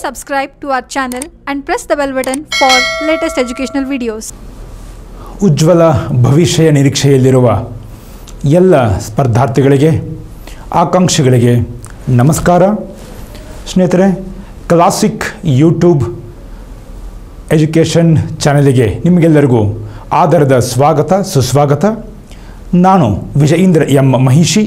subscribe to our channel and press the bell button for latest educational videos. ಉಜ್ವಲ ಭವಿಷ್ಯ ನಿರೀಕ್ಷೆಯಲ್ಲಿರುವ ಎಲ್ಲ ಸ್ಪರ್ಧಾರ್ಥಿಗಳಿಗೆ ಆಕಾಂಕ್ಷಿಗಳಿಗೆ ನಮಸ್ಕಾರ ಸ್ನೇಹಿತರೆ classic YouTube education ಚಾನಲಿಗೆ ನಿಮಗೆಲ್ಲರಿಗೂ ಆದರದ ಸ್ವಾಗತ ಸುಸ್ವಾಗತ ನಾನು Vijayendra M Mahishi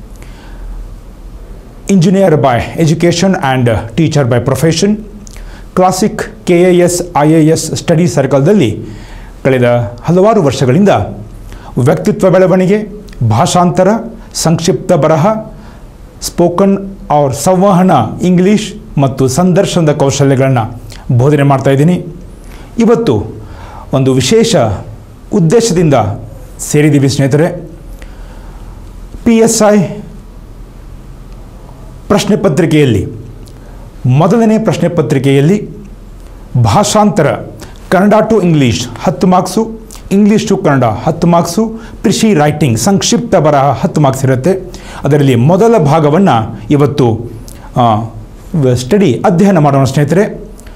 engineer by education and teacher by profession classic K A S I A S study ಸರ್ಕಲ್ದಲ್ಲಿ ಕಳೆದ ಹಲವಾರು ವರ್ಷಗಳಿಂದ ವ್ಯಕ್ತಿತ್ವ ಬೆಳವಣಿಗೆ ಭಾಷಾಂತರ ಸಂಕ್ಷಿಪ್ತ ಬರಹ ಸ್ಪೋಕನ್ ಅವ್ರ ಸಂವಹನ ಇಂಗ್ಲೀಷ್ ಮತ್ತು ಸಂದರ್ಶನದ ಕೌಶಲ್ಯಗಳನ್ನು ಬೋಧನೆ ಮಾಡ್ತಾ ಇದ್ದೀನಿ ಇವತ್ತು ಒಂದು ವಿಶೇಷ ಉದ್ದೇಶದಿಂದ ಸೇರಿದ್ದೀವಿ ಸ್ನೇಹಿತರೆ ಪಿ ಎಸ್ ಐ ಪ್ರಶ್ನೆ ಪತ್ರಿಕೆಯಲ್ಲಿ ಮೊದಲನೇ ಪ್ರಶ್ನೆ ಪತ್ರಿಕೆಯಲ್ಲಿ ಭಾಷಾಂತರ ಕನ್ನಡ ಟು ಇಂಗ್ಲೀಷ್ ಹತ್ತು ಮಾರ್ಕ್ಸು ಇಂಗ್ಲೀಷ್ ಟು ಕನ್ನಡ ಹತ್ತು ಮಾರ್ಕ್ಸು ಕೃಷಿ ರೈಟಿಂಗ್ ಸಂಕ್ಷಿಪ್ತ ಬರಹ ಹತ್ತು ಮಾರ್ಕ್ಸ್ ಇರುತ್ತೆ ಅದರಲ್ಲಿ ಮೊದಲ ಭಾಗವನ್ನು ಇವತ್ತು ಸ್ಟಡಿ ಅಧ್ಯಯನ ಮಾಡೋಣ ಸ್ನೇಹಿತರೆ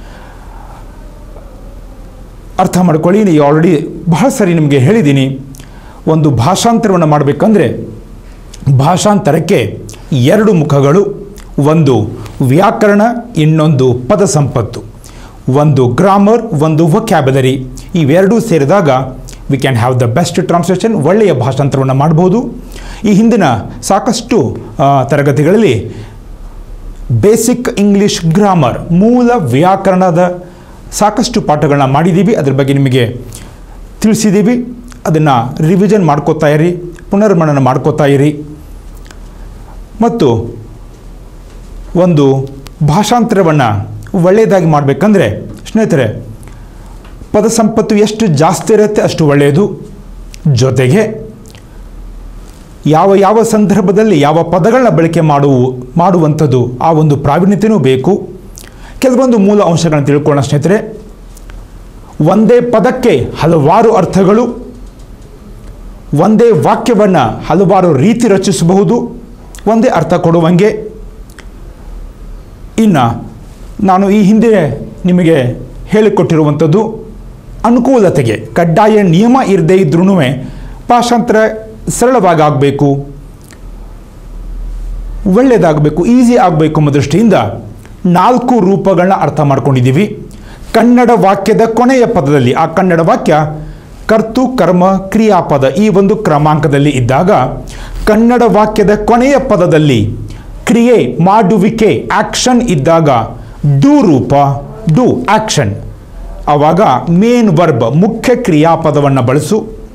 ಅರ್ಥ ಮಾಡ್ಕೊಳ್ಳಿ ನೀವು ಆಲ್ರೆಡಿ ಬಹಳ ಸರಿ ನಿಮಗೆ ಹೇಳಿದ್ದೀನಿ ಒಂದು ಭಾಷಾಂತರವನ್ನು ಮಾಡಬೇಕಂದ್ರೆ ಭಾಷಾಂತರಕ್ಕೆ ಎರಡು ಮುಖಗಳು ಒಂದು ವ್ಯಾಕರಣ ಇನ್ನೊಂದು ಪದ ಸಂಪತ್ತು ಒಂದು ಗ್ರಾಮರ್ ಒಂದು ವೊಕ್ಯಾಬುಲರಿ ಇವೆರಡೂ ಸೇರಿದಾಗ we can have the best translation ಒಳ್ಳೆಯ ಭಾಷಾಂತರವನ್ನು ಮಾಡ್ಬೋದು ಈ ಹಿಂದಿನ ಸಾಕಷ್ಟು ಆ, ತರಗತಿಗಳಲ್ಲಿ ಬೇಸಿಕ್ ಇಂಗ್ಲೀಷ್ ಗ್ರಾಮರ್ ಮೂಲ ವ್ಯಾಕರಣದ ಸಾಕಷ್ಟು ಪಾಠಗಳನ್ನ ಮಾಡಿದ್ದೀವಿ ಅದ್ರ ಬಗ್ಗೆ ನಿಮಗೆ ತಿಳಿಸಿದ್ದೀವಿ ಅದನ್ನು ರಿವಿಷನ್ ಮಾಡ್ಕೋತಾ ಇರಿ ಪುನರ್ಮನನ ಮಾಡ್ಕೋತಾ ಇರಿ ಮತ್ತು ಒಂದು ಭಾಷಾಂತರವನ್ನು ಒಳ್ಳೆಯದಾಗಿ ಮಾಡಬೇಕಂದ್ರೆ ಸ್ನೇಹಿತರೆ ಪದ ಸಂಪತ್ತು ಎಷ್ಟು ಜಾಸ್ತಿ ಇರುತ್ತೆ ಅಷ್ಟು ಒಳ್ಳೆಯದು ಜೊತೆಗೆ ಯಾವ ಯಾವ ಸಂದರ್ಭದಲ್ಲಿ ಯಾವ ಪದಗಳನ್ನ ಬಳಕೆ ಮಾಡುವ ಮಾಡುವಂಥದ್ದು ಆ ಒಂದು ಪ್ರಾವೀಣ್ಯತೆಯೂ ಬೇಕು ಕೆಲವೊಂದು ಮೂಲ ಅಂಶಗಳನ್ನು ತಿಳ್ಕೊಳ್ಳೋಣ ಸ್ನೇಹಿತರೆ ಒಂದೇ ಪದಕ್ಕೆ ಹಲವಾರು ಅರ್ಥಗಳು ಒಂದೇ ವಾಕ್ಯವನ್ನು ಹಲವಾರು ರೀತಿ ರಚಿಸಬಹುದು ಒಂದೇ ಅರ್ಥ ಕೊಡುವಂಗೆ ಇನ್ನು ನಾನು ಈ ಹಿಂದೆ ನಿಮಗೆ ಹೇಳಿಕೊಟ್ಟಿರುವಂಥದ್ದು ಅನುಕೂಲತೆಗೆ ಕಡ್ಡಾಯ ನಿಯಮ ಇರದೇ ಇದ್ರೂ ಭಾಷಾಂತರ ಸರಳವಾಗಿ ಆಗಬೇಕು ಒಳ್ಳೆಯದಾಗಬೇಕು ಈಸಿ ಆಗಬೇಕು ಎಂಬ ದೃಷ್ಟಿಯಿಂದ ನಾಲ್ಕು ರೂಪಗಳನ್ನ ಅರ್ಥ ಮಾಡ್ಕೊಂಡಿದ್ದೀವಿ ಕನ್ನಡ ವಾಕ್ಯದ ಕೊನೆಯ ಪದದಲ್ಲಿ ಆ ಕನ್ನಡ ವಾಕ್ಯ ಕರ್ತು ಕರ್ಮ ಕ್ರಿಯಾಪದ ಈ ಒಂದು ಕ್ರಮಾಂಕದಲ್ಲಿ ಇದ್ದಾಗ ಕನ್ನಡ ವಾಕ್ಯದ ಕೊನೆಯ ಪದದಲ್ಲಿ ಕ್ರಿಯೆ ಮಾಡುವಿಕೆ ಆಕ್ಷನ್ ಇದ್ದಾಗ ಡೂ ರೂಪ ಡೂ ಆಕ್ಷನ್ ಆವಾಗ ಮೇನ್ ವರ್ಬ್ ಮುಖ್ಯ ಕ್ರಿಯಾಪದವನ್ನು ಬಳಸು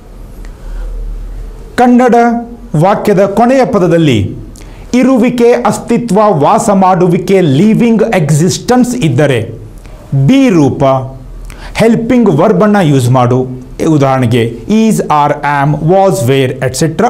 ಕನ್ನಡ ವಾಕ್ಯದ ಕೊನೆಯ ಪದದಲ್ಲಿ ಇರುವಿಕೆ ಅಸ್ತಿತ್ವ ವಾಸ ಮಾಡುವಿಕೆ ಲಿವಿಂಗ್ ಎಕ್ಸಿಸ್ಟೆನ್ಸ್ ಇದ್ದರೆ ಬಿ ರೂಪ ಹೆಲ್ಪಿಂಗ್ ವರ್ಬನ್ನು ಯೂಸ್ ಮಾಡು ಉದಾಹರಣೆಗೆ is are am was were etcetera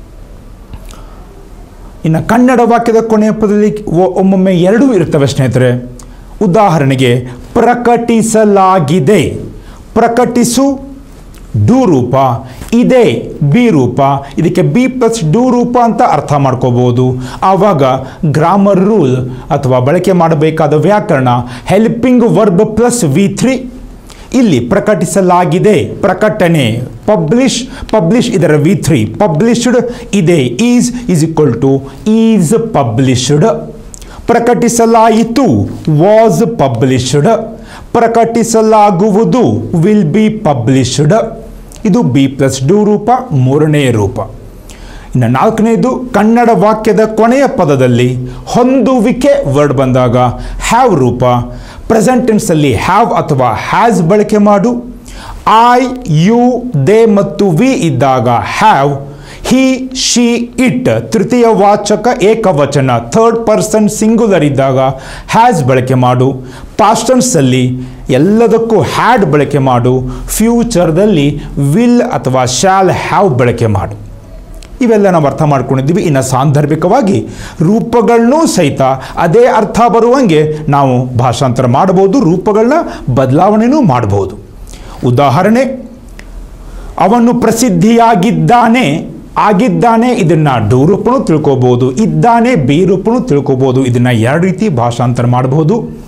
ಇನ್ನು ಕನ್ನಡ ವಾಕ್ಯದ ಕೊನೆಯ ಪದದಲ್ಲಿ ಒ- ಒಮ್ಮೊಮ್ಮೆ ಎರಡೂ ಇರ್ತವೆ ಸ್ನೇಹಿತರೆ ಉದಾಹರಣೆಗೆ ಪ್ರಕಟಿಸಲಾಗಿದೆ ಪ್ರಕಟಿಸು ಡು ರೂಪ ಇದೆ ಬಿ ರೂಪ ಇದಕ್ಕೆ ಬಿ ಪ್ಲಸ್ ಡು ರೂಪ ಅಂತ ಅರ್ಥ ಮಾಡ್ಕೋಬೋದು ಆವಾಗ ಗ್ರಾಮರ್ ರೂಲ್ ಅಥವಾ ಬಳಕೆ ಮಾಡಬೇಕಾದ ವ್ಯಾಕರಣ helping verb plus V three ಇಲ್ಲಿ ಪ್ರಕಟಿಸಲಾಗಿದೆ ಪ್ರಕಟಣೆ ಪಬ್ಲಿಷ್ ಪಬ್ಲಿಷ್ ಇದರ ವಿ ತ್ರೀ ಪಬ್ಲಿಷ್ಡ್ ಇದೆ is is equal to is published ಪ್ರಕಟಿಸಲಾಯಿತು ವಾಸ್ ಪಬ್ಲಿಷ್ಡ್ ಪ್ರಕಟಿಸಲಾಗುವುದು ವಿಲ್ ಬಿ ಪಬ್ಲಿಷ್ಡ್ ಇದು ಬಿ ಪ್ಲಸ್ ಡು ರೂಪ ಮೂರನೇ ರೂಪ ಇನ್ನು ನಾಲ್ಕನೇದು ಕನ್ನಡ ವಾಕ್ಯದ ಕೊನೆಯ ಪದದಲ್ಲಿ ಹೊಂದುವಿಕೆ ವರ್ಡ್ ಬಂದಾಗ ಹ್ಯಾವ್ ರೂಪ ಪ್ರೆಸೆಂಟ್ ಟೆನ್ಸಲ್ಲಿ ಹ್ಯಾವ್ ಅಥವಾ ಹ್ಯಾಸ್ ಬಳಕೆ ಮಾಡು ಐ ಯು ದೇ ಮತ್ತು ವಿ ಇದ್ದಾಗ ಹ್ಯಾವ್ ಹಿ ಶಿ ಇಟ್ ತೃತೀಯ ವಾಚಕ ಏಕವಚನ ಥರ್ಡ್ ಪರ್ಸನ್ ಸಿಂಗುಲರ್ ಇದ್ದಾಗ ಹ್ಯಾಸ್ ಬಳಕೆ ಮಾಡು ಪಾಸ್ಟನ್ಸಲ್ಲಿ ಎಲ್ಲದಕ್ಕೂ ಹ್ಯಾಡ್ ಬಳಕೆ ಮಾಡು ಫ್ಯೂಚರ್ದಲ್ಲಿ ವಿಲ್ ಅಥವಾ ಶಾಲ್ ಹ್ಯಾವ್ ಬಳಕೆ ಮಾಡು ಇವೆಲ್ಲ ನಾವು ಅರ್ಥ ಮಾಡ್ಕೊಂಡಿದ್ದೀವಿ ಇನ್ನು ಸಾಂದರ್ಭಿಕವಾಗಿ ರೂಪಗಳನ್ನೂ ಸಹಿತ ಅದೇ ಅರ್ಥ ಬರುವಂಗೆ ನಾವು ಭಾಷಾಂತರ ಮಾಡಬಹುದು ರೂಪಗಳನ್ನ ಬದಲಾವಣೆನೂ ಮಾಡಬಹುದು ಉದಾಹರಣೆ ಅವನು ಪ್ರಸಿದ್ಧಿಯಾಗಿದ್ದಾನೆ ಆಗಿದ್ದಾನೆ ಇದನ್ನು ಡು ರೂಪನೂ ತಿಳ್ಕೊಬೋದು ಇದ್ದಾನೆ ಬಿ ರೂಪನೂ ತಿಳ್ಕೊಬೋದು ಇದನ್ನು ಎರಡು ರೀತಿ ಭಾಷಾಂತರ ಮಾಡಬಹುದು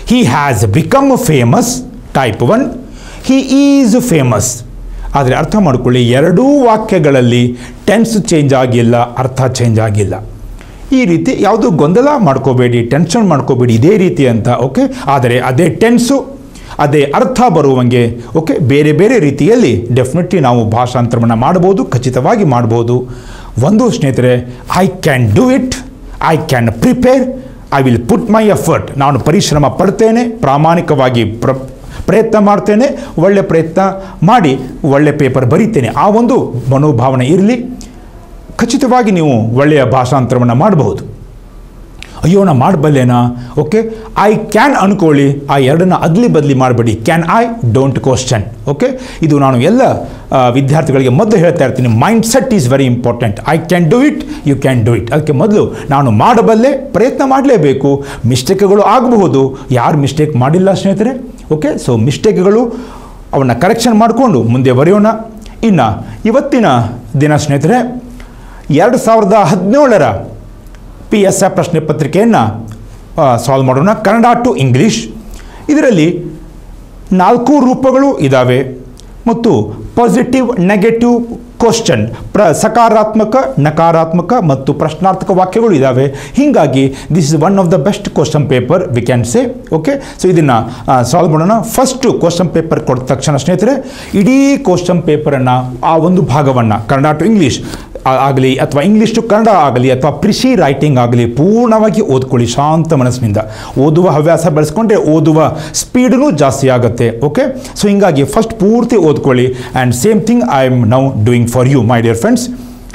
he has become famous type one he is famous ಆದರೆ ಅರ್ಥ ಮಾಡ್ಕೊಳ್ಳಿ ಎರಡೂ ವಾಕ್ಯಗಳಲ್ಲಿ ಟೆನ್ಸ್ ಚೇಂಜ್ ಆಗಿಲ್ಲ ಅರ್ಥ ಚೇಂಜ್ ಆಗಿಲ್ಲ ಈ ರೀತಿ ಯಾವುದು ಗೊಂದಲ ಮಾಡ್ಕೋಬೇಡಿ ಟೆನ್ಷನ್ ಮಾಡ್ಕೋಬೇಡಿ ಇದೇ ರೀತಿ ಅಂತ ಓಕೆ ಆದರೆ ಅದೇ ಟೆನ್ಸು ಅದೇ ಅರ್ಥ ಬರುವಂಗೆ ಓಕೆ ಬೇರೆ ಬೇರೆ ರೀತಿಯಲ್ಲಿ ಡೆಫಿನೆಟ್ಲಿ ನಾವು ಭಾಷಾಂತರವನ್ನು ಮಾಡ್ಬೋದು ಖಚಿತವಾಗಿ ಮಾಡ್ಬೋದು ಒಂದು ಸ್ನೇಹಿತರೆ I can do it I can prepare I will put my effort ನಾನು ಪರಿಶ್ರಮ ಪಡ್ತೇನೆ ಪ್ರಾಮಾಣಿಕವಾಗಿ ಪ್ರ ಪ್ರಯತ್ನ ಮಾಡ್ತೇನೆ ಒಳ್ಳೆ ಪ್ರಯತ್ನ ಮಾಡಿ ಒಳ್ಳೆ ಪೇಪರ್ ಬರೀತೇನೆ ಆ ಒಂದು ಮನೋಭಾವನೆ ಇರಲಿ ಖಚಿತವಾಗಿ ನೀವು ಒಳ್ಳೆಯ ಭಾಷಾಂತರವನ್ನು ಮಾಡಬಹುದು ಅಯ್ಯೋ ನಾ ಮಾಡಬಲ್ಲೇನಾ ಓಕೆ ಐ ಕ್ಯಾನ್ ಅನ್ಕೊಳ್ಳಿ ಆ ಎರಡನ್ನ ಅದ್ಲಿ ಬದಲಿ ಮಾಡಬೇಡಿ can I don't question okay ಇದು ನಾನು ಎಲ್ಲ ಆ, ವಿದ್ಯಾರ್ಥಿಗಳಿಗೆ ಮೊದಲು ಹೇಳ್ತಾ ಇರ್ತೀನಿ mind set is very important I can do it you can do it ಅದಕ್ಕೆ ಮೊದಲು ನಾನು ಮಾಡಬಲ್ಲೆ ಪ್ರಯತ್ನ ಮಾಡಲೇಬೇಕು ಮಿಸ್ಟೇಕ್ಗಳು ಆಗಬಹುದು ಯಾರು ಮಿಸ್ಟೇಕ್ ಮಾಡಿಲ್ಲ ಸ್ನೇಹಿತರೆ ಓಕೆ ಸೊ ಮಿಸ್ಟೇಕ್ಗಳು ಅವನ್ನ ಕರೆಕ್ಷನ್ ಮಾಡಿಕೊಂಡು ಮುಂದೆ ಬರೆಯೋಣ ಇನ್ನು ಇವತ್ತಿನ ದಿನ ಸ್ನೇಹಿತರೆ ಎರಡು ಸಾವಿರದ ಹದಿನೇಳರ ಪಿ ಎಸ್ ಎ ಪ್ರಶ್ನೆ ಪತ್ರಿಕೆಯನ್ನು ಸಾಲ್ವ್ ಮಾಡೋಣ ಕನ್ನಡ ಟು ಇಂಗ್ಲೀಷ್ ಇದರಲ್ಲಿ ನಾಲ್ಕು ರೂಪಗಳು ಇದ್ದಾವೆ ಮತ್ತು ಪಾಸಿಟಿವ್ ನೆಗೆಟಿವ್ ಕ್ವಶನ್ ಪ್ರ ಸಕಾರಾತ್ಮಕ ನಕಾರಾತ್ಮಕ ಮತ್ತು ಪ್ರಶ್ನಾರ್ಥಕ ವಾಕ್ಯಗಳು ಇದ್ದಾವೆ ಹೀಗಾಗಿ this is one of the best question paper we can say okay so ಇದನ್ನು ಸಾಲ್ವ್ ಮಾಡೋಣ ಫಸ್ಟು ಕ್ವಶನ್ ಪೇಪರ್ ಕೊಟ್ಟ ತಕ್ಷಣ ಸ್ನೇಹಿತರೆ ಇಡೀ ಕ್ವಶನ್ ಪೇಪರನ್ನು ಆ ಒಂದು ಭಾಗವನ್ನು ಕನ್ನಡ ಟು ಇಂಗ್ಲೀಷ್ ಆಗಲಿ ಅಥವಾ ಇಂಗ್ಲೀಷ್ ಟು ಕನ್ನಡ ಆಗಲಿ ಅಥವಾ ಪ್ರಿಸಿ ರೈಟಿಂಗ್ ಆಗಲಿ ಪೂರ್ಣವಾಗಿ ಓದ್ಕೊಳ್ಳಿ ಶಾಂತ ಮನಸ್ಸಿನಿಂದ ಓದುವ ಹವ್ಯಾಸ ಬೆಳೆಸ್ಕೊಂಡ್ರೆ ಓದುವ ಸ್ಪೀಡೂ ಜಾಸ್ತಿ ಆಗುತ್ತೆ ಓಕೆ ಸೊ ಹಿಂಗಾಗಿ ಫಸ್ಟ್ ಪೂರ್ತಿ ಓದ್ಕೊಳ್ಳಿ and same thing I am now doing for you my dear friends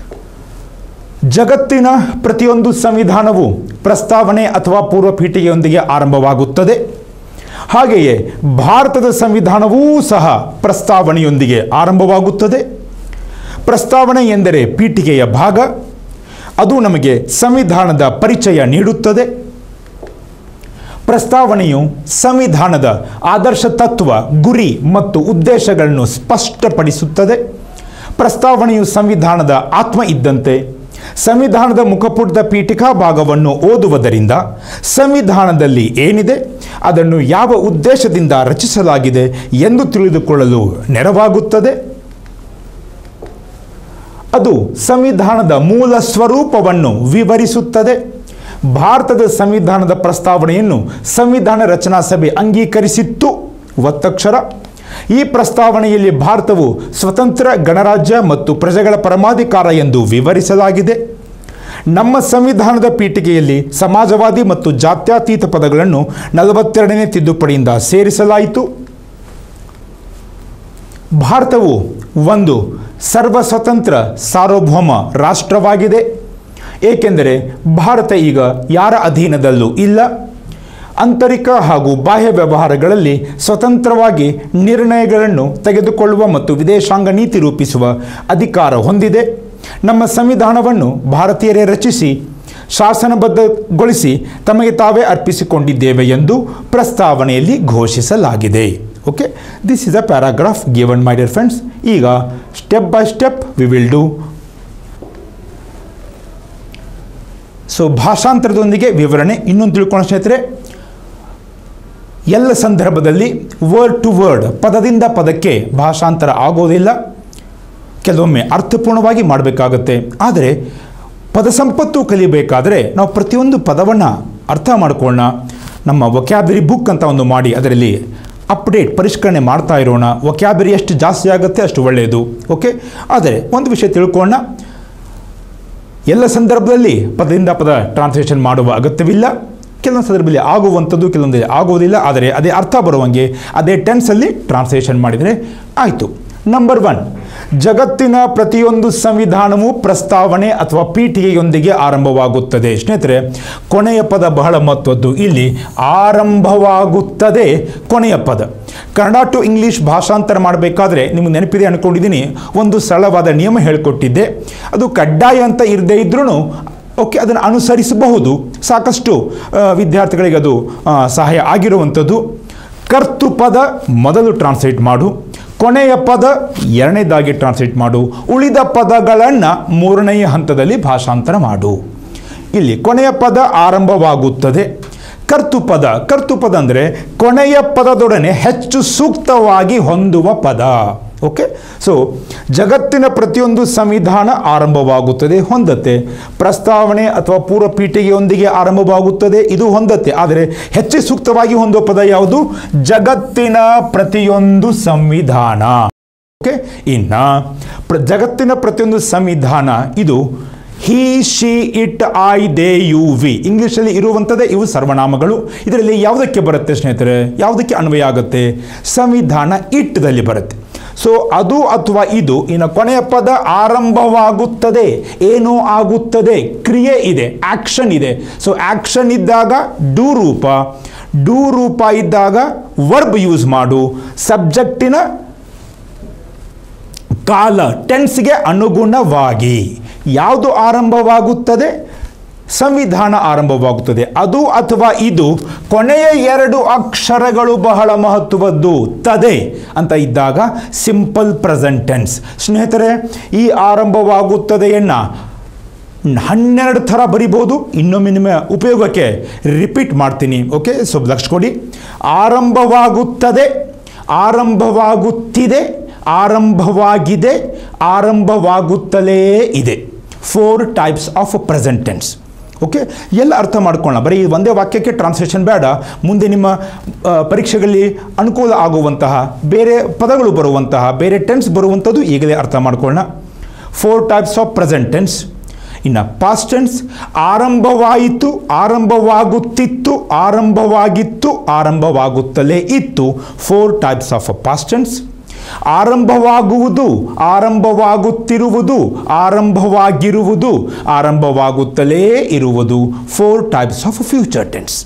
ಜಗತ್ತಿನ ಪ್ರತಿಯೊಂದು ಸಂವಿಧಾನವು ಪ್ರಸ್ತಾವನೆ ಅಥವಾ ಪೂರ್ವ ಪೀಠಿಗೆಯೊಂದಿಗೆ ಆರಂಭವಾಗುತ್ತದೆ ಹಾಗೆಯೇ ಭಾರತದ ಸಂವಿಧಾನವೂ ಸಹ ಪ್ರಸ್ತಾವನೆಯೊಂದಿಗೆ ಆರಂಭವಾಗುತ್ತದೆ ಪ್ರಸ್ತಾವನೆ ಎಂದರೆ ಪೀಠಿಕೆಯ ಭಾಗ ಅದು ನಮಗೆ ಸಂವಿಧಾನದ ಪರಿಚಯ ನೀಡುತ್ತದೆ ಪ್ರಸ್ತಾವನೆಯು ಸಂವಿಧಾನದ ಆದರ್ಶ ತತ್ವ ಗುರಿ ಮತ್ತು ಉದ್ದೇಶಗಳನ್ನು ಸ್ಪಷ್ಟಪಡಿಸುತ್ತದೆ ಪ್ರಸ್ತಾವನೆಯು ಸಂವಿಧಾನದ ಆತ್ಮ ಇದ್ದಂತೆ ಸಂವಿಧಾನದ ಮುಖಪುಟದ ಪೀಠಿಕಾ ಭಾಗವನ್ನು ಓದುವುದರಿಂದ ಸಂವಿಧಾನದಲ್ಲಿ ಏನಿದೆ ಅದನ್ನು ಯಾವ ಉದ್ದೇಶದಿಂದ ರಚಿಸಲಾಗಿದೆ ಎಂದು ತಿಳಿದುಕೊಳ್ಳಲು ನೆರವಾಗುತ್ತದೆ ಅದು ಸಂವಿಧಾನದ ಮೂಲ ಸ್ವರೂಪವನ್ನು ವಿವರಿಸುತ್ತದೆ ಭಾರತದ ಸಂವಿಧಾನದ ಪ್ರಸ್ತಾವನೆಯನ್ನು ಸಂವಿಧಾನ ರಚನಾ ಸಭೆ ಅಂಗೀಕರಿಸಿತ್ತು ಒತ್ತಕ್ಷರ ಈ ಪ್ರಸ್ತಾವನೆಯಲ್ಲಿ ಭಾರತವು ಸ್ವತಂತ್ರ ಗಣರಾಜ್ಯ ಮತ್ತು ಪ್ರಜೆಗಳ ಪರಮಾಧಿಕಾರ ಎಂದು ವಿವರಿಸಲಾಗಿದೆ ನಮ್ಮ ಸಂವಿಧಾನದ ಪೀಠಿಕೆಯಲ್ಲಿ ಸಮಾಜವಾದಿ ಮತ್ತು ಜಾತ್ಯತೀತ ಪದಗಳನ್ನು ನಲವತ್ತೆರಡನೇ ತಿದ್ದುಪಡಿಯಿಂದ ಸೇರಿಸಲಾಯಿತು ಭಾರತವು ಒಂದು ಸರ್ವ ಸ್ವತಂತ್ರ ಸಾರ್ವಭೌಮ ರಾಷ್ಟ್ರವಾಗಿದೆ ಏಕೆಂದರೆ ಭಾರತ ಈಗ ಯಾರ ಅಧೀನದಲ್ಲೂ ಇಲ್ಲ ಆಂತರಿಕ ಹಾಗೂ ಬಾಹ್ಯ ವ್ಯವಹಾರಗಳಲ್ಲಿ ಸ್ವತಂತ್ರವಾಗಿ ನಿರ್ಣಯಗಳನ್ನು ತೆಗೆದುಕೊಳ್ಳುವ ಮತ್ತು ವಿದೇಶಾಂಗ ನೀತಿ ರೂಪಿಸುವ ಅಧಿಕಾರ ಹೊಂದಿದೆ ನಮ್ಮ ಸಂವಿಧಾನವನ್ನು ಭಾರತೀಯರೇ ರಚಿಸಿ ಶಾಸನಬದ್ಧಗೊಳಿಸಿ ತಮಗೆ ತಾವೇ ಅರ್ಪಿಸಿಕೊಂಡಿದ್ದೇವೆ ಎಂದು ಪ್ರಸ್ತಾವನೆಯಲ್ಲಿ ಘೋಷಿಸಲಾಗಿದೆ okay this is a paragraph given my dear friends ಈಗ step by step we will do so ಭಾಷಾಂತರದೊಂದಿಗೆ ವಿವರಣೆ ಇನ್ನೊಂದು ತಿಳ್ಕೊಳ್ಳೋ ಸ್ನೇಹಿತರೆ ಎಲ್ಲ ಸಂದರ್ಭದಲ್ಲಿ ವರ್ಡ್ ಟು ವರ್ಡ್ ಪದದಿಂದ ಪದಕ್ಕೆ ಭಾಷಾಂತರ ಆಗೋದಿಲ್ಲ ಕೆಲವೊಮ್ಮೆ ಅರ್ಥಪೂರ್ಣವಾಗಿ ಮಾಡಬೇಕಾಗತ್ತೆ ಆದರೆ ಪದ ಸಂಪತ್ತು ಕಲಿಬೇಕಾದರೆ ನಾವು ಪ್ರತಿಯೊಂದು ಪದವನ್ನು ಅರ್ಥ ಮಾಡ್ಕೊಳ್ಳೋಣ ನಮ್ಮ ವೊಕ್ಯಾಬರಿ ಬುಕ್ ಅಂತ ಒಂದು ಮಾಡಿ ಅದರಲ್ಲಿ ಅಪ್ಡೇಟ್ ಪರಿಷ್ಕರಣೆ ಮಾಡ್ತಾ ಇರೋಣ ವೊಕ್ಯಾಬರಿ ಎಷ್ಟು ಜಾಸ್ತಿ ಆಗುತ್ತೆ ಅಷ್ಟು ಒಳ್ಳೆಯದು ಓಕೆ ಆದರೆ ಒಂದು ವಿಷಯ ತಿಳ್ಕೊಳ್ಳೋಣ ಎಲ್ಲ ಸಂದರ್ಭದಲ್ಲಿ ಪದದಿಂದ ಪದ ಟ್ರಾನ್ಸ್ಲೇಷನ್ ಮಾಡುವ ಅಗತ್ಯವಿಲ್ಲ ಕೆಲವೊಂದು ಸಂದರ್ಭದಲ್ಲಿ ಆಗುವಂಥದ್ದು ಕೆಲವೊಂದು ಆಗುವುದಿಲ್ಲ ಆದರೆ ಅದೇ ಅರ್ಥ ಬರುವಂಗೆ ಅದೇ ಟೆನ್ಸಲ್ಲಿ ಟ್ರಾನ್ಸ್ಲೇಷನ್ ಮಾಡಿದರೆ ಆಯಿತು ನಂಬರ್ ಒನ್ ಜಗತ್ತಿನ ಪ್ರತಿಯೊಂದು ಸಂವಿಧಾನವೂ ಪ್ರಸ್ತಾವನೆ ಅಥವಾ ಪೀಠಿಗೆಯೊಂದಿಗೆ ಆರಂಭವಾಗುತ್ತದೆ ಸ್ನೇಹಿತರೆ ಕೊನೆಯ ಪದ ಬಹಳ ಮಹತ್ವದ್ದು ಇಲ್ಲಿ ಆರಂಭವಾಗುತ್ತದೆ ಕೊನೆಯ ಪದ ಕನ್ನಡ ಟು ಇಂಗ್ಲೀಷ್ ಭಾಷಾಂತರ ಮಾಡಬೇಕಾದ್ರೆ ನಿಮಗೆ ನೆನಪಿದೆ ಅಂದ್ಕೊಂಡಿದ್ದೀನಿ ಒಂದು ಸರಳವಾದ ನಿಯಮ ಹೇಳಿಕೊಟ್ಟಿದ್ದೆ ಅದು ಕಡ್ಡಾಯ ಅಂತ ಇರದೇ ಇದ್ರೂ ಓಕೆ ಅದನ್ನು ಅನುಸರಿಸಬಹುದು ಸಾಕಷ್ಟು ಆ, ವಿದ್ಯಾರ್ಥಿಗಳಿಗೆ ಅದು ಆ, ಸಹಾಯ ಆಗಿರುವಂಥದ್ದು ಕರ್ತು ಪದ ಮೊದಲು ಟ್ರಾನ್ಸ್ಲೇಟ್ ಮಾಡು ಕೊನೆಯ ಪದ ಎರಡನೇದಾಗಿ ಟ್ರಾನ್ಸ್ಲೇಟ್ ಮಾಡು ಉಳಿದ ಪದಗಳನ್ನು ಮೂರನೆಯ ಹಂತದಲ್ಲಿ ಭಾಷಾಂತರ ಮಾಡು ಇಲ್ಲಿ ಕೊನೆಯ ಪದ ಆರಂಭವಾಗುತ್ತದೆ ಕರ್ತುಪದ ಕರ್ತುಪದ ಅಂದರೆ ಕೊನೆಯ ಪದದೊಡನೆ ಹೆಚ್ಚು ಸೂಕ್ತವಾಗಿ ಹೊಂದುವ ಪದ ಓಕೆ ಸೊ ಜಗತ್ತಿನ ಪ್ರತಿಯೊಂದು ಸಂವಿಧಾನ ಆರಂಭವಾಗುತ್ತದೆ ಹೊಂದತ್ತೆ ಪ್ರಸ್ತಾವನೆ ಅಥವಾ ಪೂರ್ವ ಪೀಠಿಗೆಯೊಂದಿಗೆ ಆರಂಭವಾಗುತ್ತದೆ ಇದು ಹೊಂದತ್ತೆ ಆದರೆ ಹೆಚ್ಚು ಸೂಕ್ತವಾಗಿ ಹೊಂದುವ ಪದ ಯಾವುದು ಜಗತ್ತಿನ ಪ್ರತಿಯೊಂದು ಸಂವಿಧಾನ ಓಕೆ ಇನ್ನು ಪ್ರ ಜಗತ್ತಿನ ಪ್ರತಿಯೊಂದು ಸಂವಿಧಾನ ಇದು he she it I they you we ಇಂಗ್ಲೀಷಲ್ಲಿ ಇರುವಂಥದ್ದೇ ಇವು ಸರ್ವನಾಮಗಳು ಇದರಲ್ಲಿ ಯಾವುದಕ್ಕೆ ಬರುತ್ತೆ ಸ್ನೇಹಿತರೆ ಯಾವುದಕ್ಕೆ ಅನ್ವಯ ಆಗುತ್ತೆ ಸಂವಿಧಾನ ಇಟ್ಟದಲ್ಲಿ ಬರುತ್ತೆ ಸೊ ಅದು ಅಥವಾ ಇದು ಇನ್ನು ಕೊನೆಯ ಪದ ಆರಂಭವಾಗುತ್ತದೆ ಏನೋ ಆಗುತ್ತದೆ ಕ್ರಿಯೆ ಇದೆ ಆಕ್ಷನ್ ಇದೆ ಸೊ ಆಕ್ಷನ್ ಇದ್ದಾಗ ಡೂ ರೂಪ ಡೂ ರೂಪ ಇದ್ದಾಗ ವರ್ಬ್ ಯೂಸ್ ಮಾಡು ಸಬ್ಜೆಕ್ಟಿನ ಕಾಲ ಟೆನ್ಸ್ಗೆ ಅನುಗುಣವಾಗಿ ಯಾವುದು ಆರಂಭವಾಗುತ್ತದೆ ಸಂವಿಧಾನ ಆರಂಭವಾಗುತ್ತದೆ ಅದು ಅಥವಾ ಇದು ಕೊನೆಯ ಎರಡು ಅಕ್ಷರಗಳು ಬಹಳ ಮಹತ್ವದ್ದು ತದೆ ಅಂತ ಇದ್ದಾಗ ಸಿಂಪಲ್ ಪ್ರೆಸೆಂಟ್ ಟೆನ್ಸ್ ಸ್ನೇಹಿತರೆ ಈ ಆರಂಭವಾಗುತ್ತದೆಯನ್ನ ಹನ್ನೆರಡು ಥರ ಬರಿಬೋದು ಇನ್ನೊಮ್ಮೆ ನಿಮ್ಮ ಉಪಯೋಗಕ್ಕೆ ರಿಪೀಟ್ ಮಾಡ್ತೀನಿ ಓಕೆ ಸೊ ಲಕ್ಷ ಕೊಡಿ ಆರಂಭವಾಗುತ್ತದೆ ಆರಂಭವಾಗುತ್ತಿದೆ ಆರಂಭವಾಗಿದೆ ಆರಂಭವಾಗುತ್ತಲೇ ಇದೆ four types of present tense okay ಎಲ್ಲ ಅರ್ಥ ಮಾಡ್ಕೊಳ್ಳೋಣ ಬರೀ ಈ ಒಂದೇ ವಾಕ್ಯಕ್ಕೆ ಟ್ರಾನ್ಸ್ಲೇಷನ್ ಬೇಡ ಮುಂದೆ ನಿಮ್ಮ ಆ, ಪರೀಕ್ಷೆಗಳಲ್ಲಿ ಅನುಕೂಲ ಆಗುವಂತಹ ಬೇರೆ ಪದಗಳು ಬರುವಂತಹ ಬೇರೆ ಟೆನ್ಸ್ ಬರುವಂಥದ್ದು ಈಗಲೇ ಅರ್ಥ ಮಾಡ್ಕೊಳ್ಳೋಣ four types of present tense ಇನ್ನು ಪಾಸ್ಟ್ ಟೆನ್ಸ್ ಆರಂಭವಾಯಿತು ಆರಂಭವಾಗುತ್ತಿತ್ತು ಆರಂಭವಾಗಿತ್ತು ಆರಂಭವಾಗುತ್ತಲೇ ಇತ್ತು four types of past tense ಆರಂಭವಾಗುವುದು ಆರಂಭವಾಗುತ್ತಿರುವುದು ಆರಂಭವಾಗಿರುವುದು ಆರಂಭವಾಗುತ್ತಲೇ ಇರುವುದು four types of future tense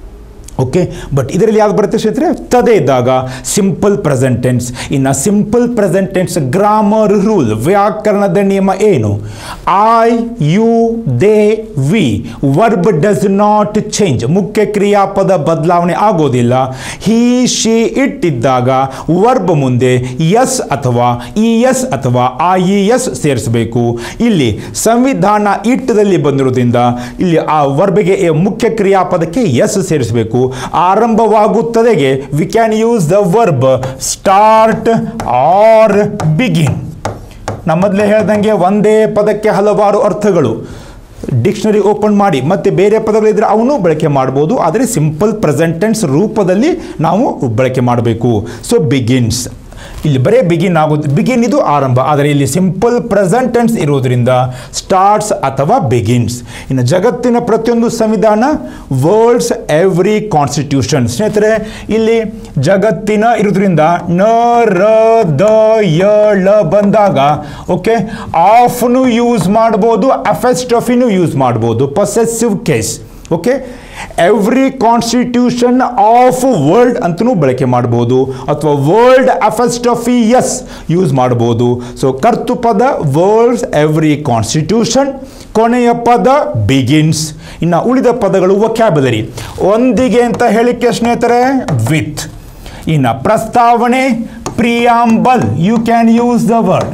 okay but ಇದರಲ್ಲಿ ಯಾವ್ದು ಬರುತ್ತೆ ಸ್ನೇಹಿತರೆ ತದೆ ಇದ್ದಾಗ ಸಿಂಪಲ್ ಪ್ರೆಸೆಂಟ್ ಟೆನ್ಸ್ ಇನ್ನು simple present tense grammar rule ವ್ಯಾಕರಣದ ನಿಯಮ ಏನು I you they we verb does not change ಮುಖ್ಯ ಕ್ರಿಯಾಪದ ಬದಲಾವಣೆ ಆಗೋದಿಲ್ಲ ಹಿ ಶಿ ಇಟ್ ಇದ್ದಾಗ ವರ್ಬ್ ಮುಂದೆ ಎಸ್ ಅಥವಾ ಇ ಎಸ್ ಅಥವಾ ಆ ಇ ಎಸ್ ಸೇರಿಸಬೇಕು ಇಲ್ಲಿ ಸಂವಿಧಾನ ಇಟ್ಟದಲ್ಲಿ ಬಂದಿರೋದ್ರಿಂದ ಇಲ್ಲಿ ಆ ವರ್ಬಿಗೆ ಎ- ಮುಖ್ಯ ಕ್ರಿಯಾಪದಕ್ಕೆ ಎಸ್ ಸೇರಿಸಬೇಕು ಆರಂಭವಾಗುತ್ತದೆಗೆ we can use the verb start or begin ನಮ್ಮ ಮೊದಲೇ ಹೇಳ್ದಂಗೆ ಒಂದೇ ಪದಕ್ಕೆ ಹಲವಾರು ಅರ್ಥಗಳು ಡಿಕ್ಷನರಿ ಓಪನ್ ಮಾಡಿ ಮತ್ತೆ ಬೇರೆ ಪದಗಳಿದ್ರೆ ಅವನು ಬಳಕೆ ಮಾಡ್ಬೋದು ಆದರೆ ಸಿಂಪಲ್ ಪ್ರೆಸೆಂಟೆನ್ಸ್ ರೂಪದಲ್ಲಿ ನಾವು ಬಳಕೆ ಮಾಡಬೇಕು ಸೊ ಬಿಗಿನ್ಸ್ ಇಲ್ಲಿ ಬರೇ ಬಿಗಿನ್ ಆಗೋದು ಬಿಗಿನ್ ಇದು ಆರಂಭ ಆದರೆ ಇಲ್ಲಿ ಸಿಂಪಲ್ ಪ್ರೆಸೆಂಟೆನ್ಸ್ ಇರೋದ್ರಿಂದ ಸ್ಟಾರ್ಟ್ಸ್ ಅಥವಾ ಬಿಗಿನ್ಸ್ ಇನ್ನು ಜಗತ್ತಿನ ಪ್ರತಿಯೊಂದು ಸಂವಿಧಾನ ವರ್ಲ್ಡ್ಸ್ ಎವ್ರಿ ಕಾನ್ಸ್ಟಿಟ್ಯೂಷನ್ ಸ್ನೇಹಿತರೆ ಇಲ್ಲಿ ಜಗತ್ತಿನ ಇರೋದ್ರಿಂದ ನ ರ ದ ಯ ಳ ಬಂದಾಗ ಓಕೆ ಆಫ್ನು ಯೂಸ್ ಮಾಡ್ಬೋದು ಅಫೆಸ್ಟಫಿನು ಯೂಸ್ ಮಾಡ್ಬೋದು possessive case okay every constitution of world ಅಂತಲೂ ಬಳಕೆ ಮಾಡ್ಬೋದು ಅಥವಾ ವರ್ಲ್ಡ್ ಅಫೆಸ್ಟಫಿಯಸ್ ಯೂಸ್ ಮಾಡ್ಬೋದು ಸೊ ಕರ್ತುಪದ ವರ್ಲ್ಡ್ಸ್ ಎವ್ರಿ ಕಾನ್ಸ್ಟಿಟ್ಯೂಷನ್ ಕೊನೆಯ ಪದ ಬಿಗಿನ್ಸ್ ಇನ್ನು ಉಳಿದ ಪದಗಳು ವೊಕ್ಯಾಬುಲರಿ ಒಂದಿಗೆ ಅಂತ ಹೇಳಿಕೆ ಸ್ನೇಹಿತರೆ ವಿತ್ ಇನ್ನು ಪ್ರಸ್ತಾವನೆ preamble you can use the word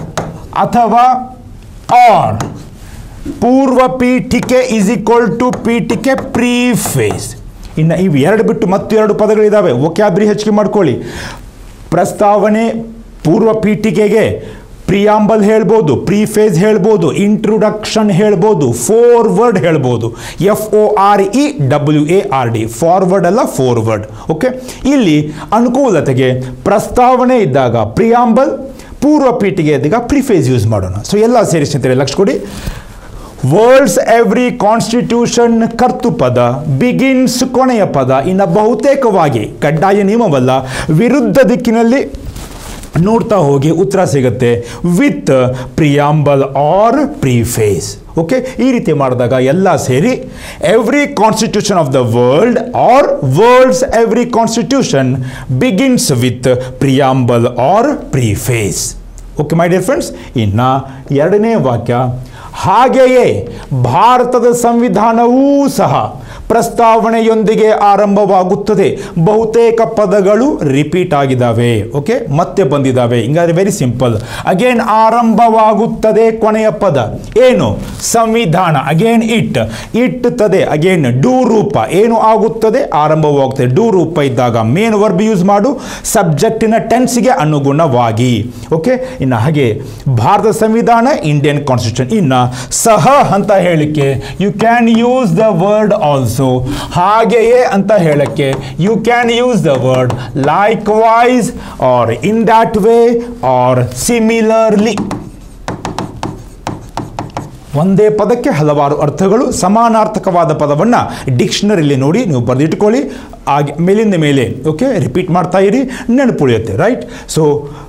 ಅಥವಾ ಆರ್ ಪೂರ್ವ ಪೀಠಿಕೆ ಇಸ್ ಈಕ್ವಲ್ ಟು ಪೀಠಿಕೆ ಪ್ರೀಫೇಸ್ ಇನ್ನು ಇವು ಎರಡು ಬಿಟ್ಟು ಮತ್ತು ಎರಡು ಪದಗಳಿದ್ದಾವೆ ಒಕ್ಯಾಬ್ರಿ ಹೆಚ್ಚಿಗೆ ಮಾಡ್ಕೊಳ್ಳಿ ಪ್ರಸ್ತಾವನೆ ಪೂರ್ವ ಪೀಠಿಕೆಗೆ ಪ್ರಿಯಾಂಬಲ್ ಹೇಳ್ಬೋದು ಪ್ರೀಫೇಸ್ ಹೇಳ್ಬೋದು ಇಂಟ್ರೊಡಕ್ಷನ್ ಹೇಳ್ಬೋದು ಫೋರ್ವರ್ಡ್ ಹೇಳ್ಬೋದು F O R E W A R D forward ಅಲ್ಲ ಫೋರ್ವರ್ಡ್ ಓಕೆ ಇಲ್ಲಿ ಅನುಕೂಲತೆಗೆ ಪ್ರಸ್ತಾವನೆ ಇದ್ದಾಗ ಪ್ರಿಯಾಂಬಲ್ ಪೂರ್ವ ಪೀಠಿಗೆ ಇದ್ದಾಗ ಪ್ರಿಫೇಸ್ ಯೂಸ್ ಮಾಡೋಣ ಸೊ ಎಲ್ಲ ಸೇರಿಸಿರ್ತಾರೆ ಲಕ್ಷ ಕೊಡಿ ವರ್ಲ್ಡ್ಸ್ ಎವ್ರಿ ಕಾನ್ಸ್ಟಿಟ್ಯೂಷನ್ ಕರ್ತುಪದ ಬಿಗಿನ್ಸ್ ಕೊನೆಯ ಪದ ಇನ್ನು ಬಹುತೇಕವಾಗಿ ಕಡ್ಡಾಯ ನಿಯಮವಲ್ಲ ವಿರುದ್ಧ ದಿಕ್ಕಿನಲ್ಲಿ ನೋಡ್ತಾ ಹೋಗಿ ಉತ್ತರ ಸಿಗುತ್ತೆ with preamble or preface okay ಈ ರೀತಿ ಮಾಡಿದಾಗ ಎಲ್ಲ ಸೇರಿ every constitution of the world or world's every constitution begins with preamble or preface okay my dear friends ಇನ್ನು ಎರಡನೇ ವಾಕ್ಯ ಹಾಗೆಯೇ ಭಾರತದ ಸಂವಿಧಾನವೂ ಸಹ ಪ್ರಸ್ತಾವನೆಯೊಂದಿಗೆ ಆರಂಭವಾಗುತ್ತದೆ ಬಹುತೇಕ ಪದಗಳು ರಿಪೀಟ್ ಆಗಿದ್ದಾವೆ ಓಕೆ ಮತ್ತೆ ಬಂದಿದ್ದಾವೆ ಹಿಂಗಾದ್ರೆ ವೆರಿ ಸಿಂಪಲ್ ಅಗೇನ್ ಆರಂಭವಾಗುತ್ತದೆ ಕೊನೆಯ ಪದ ಏನು ಸಂವಿಧಾನ ಅಗೇನ್ ಇಟ್ ಇಟ್ ತದೆ ಅಗೇನ್ ಡೂ ರೂಪ ಏನು ಆಗುತ್ತದೆ ಆರಂಭವಾಗುತ್ತದೆ ಡೂ ರೂಪ ಇದ್ದಾಗ ಮೇನ್ ವರ್ಬ್ ಯೂಸ್ ಮಾಡು ಸಬ್ಜೆಕ್ಟಿನ ಟೆನ್ಸ್ಗೆ ಅನುಗುಣವಾಗಿ ಓಕೆ ಇನ್ನು ಹಾಗೆ ಭಾರತ ಸಂವಿಧಾನ ಇಂಡಿಯನ್ ಕಾನ್ಸ್ಟಿಟ್ಯೂಷನ್ ಇನ್ನು ಸಹ ಅಂತ ಹೇಳಿಕೆ you can use the word also ಹಾಗೆಯೇ ಅಂತ ಹೇಳಕ್ಕೆ you can use the word likewise or in that way or similarly ಒಂದೇ ಪದಕ್ಕೆ ಹಲವಾರು ಅರ್ಥಗಳು ಸಮಾನಾರ್ಥಕವಾದ ಪದವನ್ನು ಡಿಕ್ಷನರಿಲಿ ನೋಡಿ ನೀವು ಬರೆದಿಟ್ಕೊಳ್ಳಿ ಹಾಗೆ ಮೇಲಿಂದ ಮೇಲೆ ಓಕೆ ರಿಪೀಟ್ ಮಾಡ್ತಾ ಇರಿ ನೆನಪುಳಿಯುತ್ತೆ right so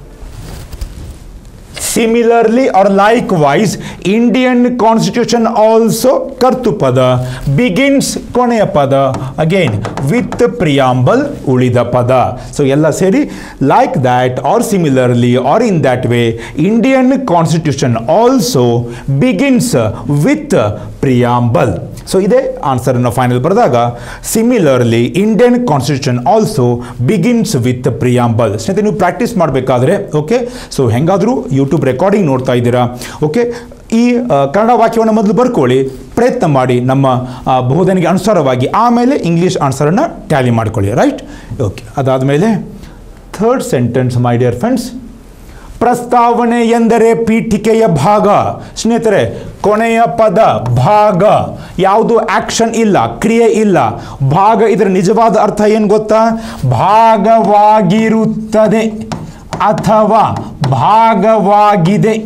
similarly or likewise Indian constitution also ಕರ್ತು ಪದ ಬಿಗಿನ್ಸ್ ಕೊನೆಯ ಪದ ಅಗೇನ್ ವಿತ್ ಪ್ರಿಯಾಂಬಲ್ ಉಳಿದ ಪದ ಸೊ ಎಲ್ಲ ಸೇರಿ like that or similarly or in that way Indian constitution also begins with preamble so ಇದೇ ಆನ್ಸರನ್ನು ಫೈನಲ್ ಬರೆದಾಗ similarly Indian constitution also begins with preamble ಸ್ನೇಹಿತರೆ ನೀವು ಪ್ರಾಕ್ಟೀಸ್ ಮಾಡಬೇಕಾದ್ರೆ ಓಕೆ ಸೊ ಹೆಂಗಾದರೂ ಯೂಟ್ಯೂಬ್ ರೆಕಾರ್ಡಿಂಗ್ ನೋಡ್ತಾ ಇದ್ದೀರಾ ಓಕೆ ಈ ಆ, ಕನ್ನಡ ವಾಕ್ಯವನ್ನು ಮೊದಲು ಬರ್ಕೊಳ್ಳಿ ಪ್ರಯತ್ನ ಮಾಡಿ ನಮ್ಮ ಆ, ಬೋಧನೆಗೆ ಅನುಸಾರವಾಗಿ ಆಮೇಲೆ ಇಂಗ್ಲೀಷ್ ಆನ್ಸರನ್ನು ಟ್ಯಾಲಿ ಮಾಡ್ಕೊಳ್ಳಿ ರೈಟ್ ಓಕೆ ಅದಾದಮೇಲೆ third sentence my dear friends ಪ್ರಸ್ತಾವನೆ ಎಂದರೆ ಪೀಠಿಕೆಯ ಭಾಗ ಸ್ನೇಹಿತರೆ ಕೊನೆಯ ಪದ ಭಾಗ ಯಾವುದು ಆಕ್ಷನ್ ಇಲ್ಲ ಕ್ರಿಯೆ ಇಲ್ಲ ಭಾಗ ಇದರ ನಿಜವಾದ ಅರ್ಥ ಏನು ಗೊತ್ತಾ ಭಾಗವಾಗಿರುತ್ತದೆ ಅಥವಾ ಭಾಗವಾಗಿದೆ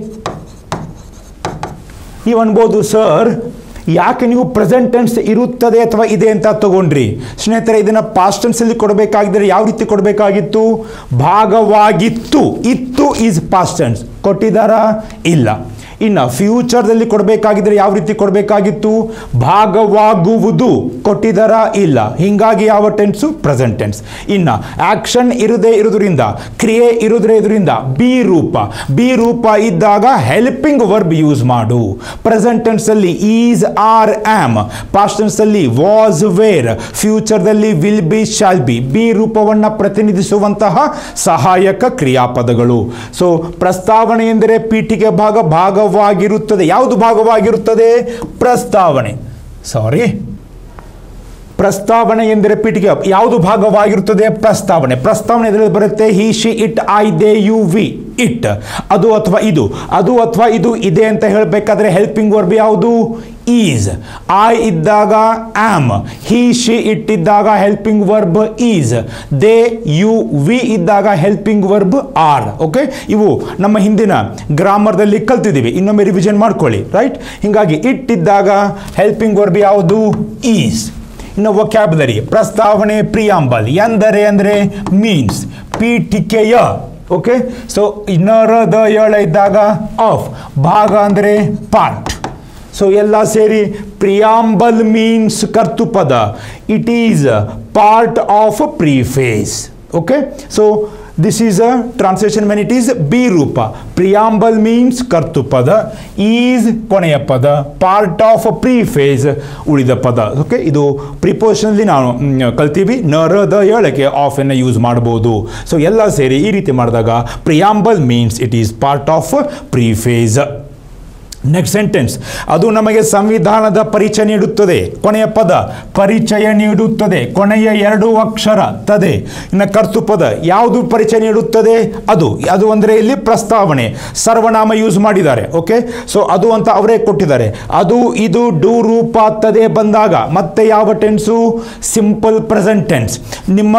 ನೀವು ಅನ್ಬೋದು ಸರ್ ಯಾಕೆ ನೀವು ಪ್ರೆಸೆಂಟ್ ಟೆನ್ಸ್ ಇರುತ್ತದೆ ಅಥವಾ ಇದೆ ಅಂತ ತಗೊಂಡ್ರಿ ಸ್ನೇಹಿತರೆ ಇದನ್ನು ಪಾಸ್ಟ್ ಟೆನ್ಸಲ್ಲಿ ಕೊಡಬೇಕಾಗಿದ್ದರೆ ಯಾವ ರೀತಿ ಕೊಡಬೇಕಾಗಿತ್ತು ಭಾಗವಾಗಿತ್ತು ಇತ್ತು ಈಸ್ ಪಾಸ್ಟ್ ಟೆನ್ಸ್ ಕೊಟ್ಟಿದ್ದಾರಾ ಇಲ್ಲ ಇನ್ನು ಫ್ಯೂಚರ್ದಲ್ಲಿ ಕೊಡಬೇಕಾಗಿದ್ದರೆ ಯಾವ ರೀತಿ ಕೊಡಬೇಕಾಗಿತ್ತು ಭಾಗವಾಗುವುದು ಕೊಟ್ಟಿದ್ದಾರ ಇಲ್ಲ ಹೀಗಾಗಿ ಯಾವ ಟೆನ್ಸು ಪ್ರೆಸೆಂಟ್ ಟೆನ್ಸ್ ಇನ್ನು ಆಕ್ಷನ್ ಇರದೇ ಇರೋದ್ರಿಂದ ಕ್ರಿಯೆ ಇರೋದ್ರೆ ಇದರಿಂದ ಬಿ ರೂಪ ಬಿ ರೂಪ ಇದ್ದಾಗ ಹೆಲ್ಪಿಂಗ್ ವರ್ಬ್ ಯೂಸ್ ಮಾಡು ಪ್ರೆಸೆಂಟ್ ಟೆನ್ಸಲ್ಲಿ ಈಸ್ ಆರ್ ಆಮ್ ಪಾಸ್ಟ್ ಟೆನ್ಸಲ್ಲಿ ವಾಸ್ ವೇರ್ ಫ್ಯೂಚರ್ದಲ್ಲಿ will be shall be be ರೂಪವನ್ನು ಪ್ರತಿನಿಧಿಸುವಂತಹ ಸಹಾಯಕ ಕ್ರಿಯಾಪದಗಳು ಸೊ ಪ್ರಸ್ತಾವನೆ ಎಂದರೆ ಪೀಠಿಕೆ ಭಾಗ ಭಾಗವಾಗಿರುತ್ತದೆ ಯಾವುದು ಭಾಗವಾಗಿರುತ್ತದೆ ಪ್ರಸ್ತಾವನೆ ಸಾರಿ ಪ್ರಸ್ತಾವನೆ ಎಂದರೆ ಪೀಠಿಕೆ ಯಾವುದು ಭಾಗವಾಗಿರುತ್ತದೆ ಪ್ರಸ್ತಾವನೆ ಪ್ರಸ್ತಾವನೆ ಎದುರಲ್ಲಿ ಬರುತ್ತೆ he she it I they you we it ಅದು ಅಥವಾ ಇದು ಅದು ಅಥವಾ ಇದು ಇದೆ ಅಂತ ಹೇಳಬೇಕಾದ್ರೆ ಹೆಲ್ಪಿಂಗ್ ವರ್ಬ್ ಯಾವುದು ಈಸ್ ಐ ಇದ್ದಾಗ ಆಮ್ ಹಿ ಶಿ ಇಟ್ ಇದ್ದಾಗ helping verb is they you we ಇದ್ದಾಗ ಹೆಲ್ಪಿಂಗ್ ವರ್ಬ್ ಆರ್ ಓಕೆ ಇವು ನಮ್ಮ ಹಿಂದಿನ ಗ್ರಾಮರ್ದಲ್ಲಿ ಕಲ್ತಿದ್ದೀವಿ ಇನ್ನೊಮ್ಮೆ ರಿವಿಷನ್ ಮಾಡ್ಕೊಳ್ಳಿ ರೈಟ್ ಹೀಗಾಗಿ ಇಟ್ ಇದ್ದಾಗ ಹೆಲ್ಪಿಂಗ್ ವರ್ಬ್ ಯಾವುದು ಈಸ್ ಇನ್ನು ವೊಕ್ಯಾಬುಲರಿ ಪ್ರಸ್ತಾವನೆ ಪ್ರಿಯಾಂಬಲ್ ಎಂದರೆ ಅಂದರೆ ಮೀನ್ಸ್ ಪೀಠಿಕೆಯ ಓಕೆ ಸೊ ನರ ದ ಎಳ ಇದ್ದಾಗ ಆಫ್ ಭಾಗ ಅಂದರೆ ಪಾರ್ಟ್ ಸೊ ಎಲ್ಲ ಸೇರಿ ಪ್ರಿಯಾಂಬಲ್ ಮೀನ್ಸ್ ಕರ್ತುಪದ it is part of preface okay so this is a translation when it is be ರೂಪ ಪ್ರಿಯಾಂಬಲ್ ಮೀನ್ಸ್ ಕರ್ತುಪದ ಈಸ್ ಕೊನೆಯ ಪದ ಪಾರ್ಟ್ ಆಫ್ ಪ್ರಿಫೇಸ್ ಉಳಿದ ಪದ ಓಕೆ ಇದು ಪ್ರಿಪೋಷನಲ್ಲಿ ನಾವು ಮ್, ಕಲ್ತೀವಿ ನರ ದ ಹೇಳಕ್ಕೆ ಆಫ್ ಅನ್ನು ಯೂಸ್ ಮಾಡ್ಬೋದು ಸೊ ಎಲ್ಲ ಸೇರಿ ಈ ರೀತಿ ಮಾಡಿದಾಗ preamble means it is part of preface next sentence ಅದು ನಮಗೆ ಸಂವಿಧಾನದ ಪರಿಚಯ ನೀಡುತ್ತದೆ ಕೊನೆಯ ಪದ ಪರಿಚಯ ನೀಡುತ್ತದೆ ಕೊನೆಯ ಎರಡು ಅಕ್ಷರ ತದೆ ಇನ್ನು ಕರ್ತು ಪದ ಯಾವುದು ಪರಿಚಯ ನೀಡುತ್ತದೆ ಅದು ಅದು ಅಂದರೆ ಇಲ್ಲಿ ಪ್ರಸ್ತಾವನೆ ಸರ್ವನಾಮ ಯೂಸ್ ಮಾಡಿದ್ದಾರೆ ಓಕೆ ಸೊ ಅದು ಅಂತ ಅವರೇ ಕೊಟ್ಟಿದ್ದಾರೆ ಅದು ಇದು ಡೂ ರೂಪ ತದೆ ಬಂದಾಗ ಮತ್ತೆ ಯಾವ ಟೆನ್ಸು ಸಿಂಪಲ್ ಪ್ರೆಸೆಂಟ್ ಟೆನ್ಸ್ ನಿಮ್ಮ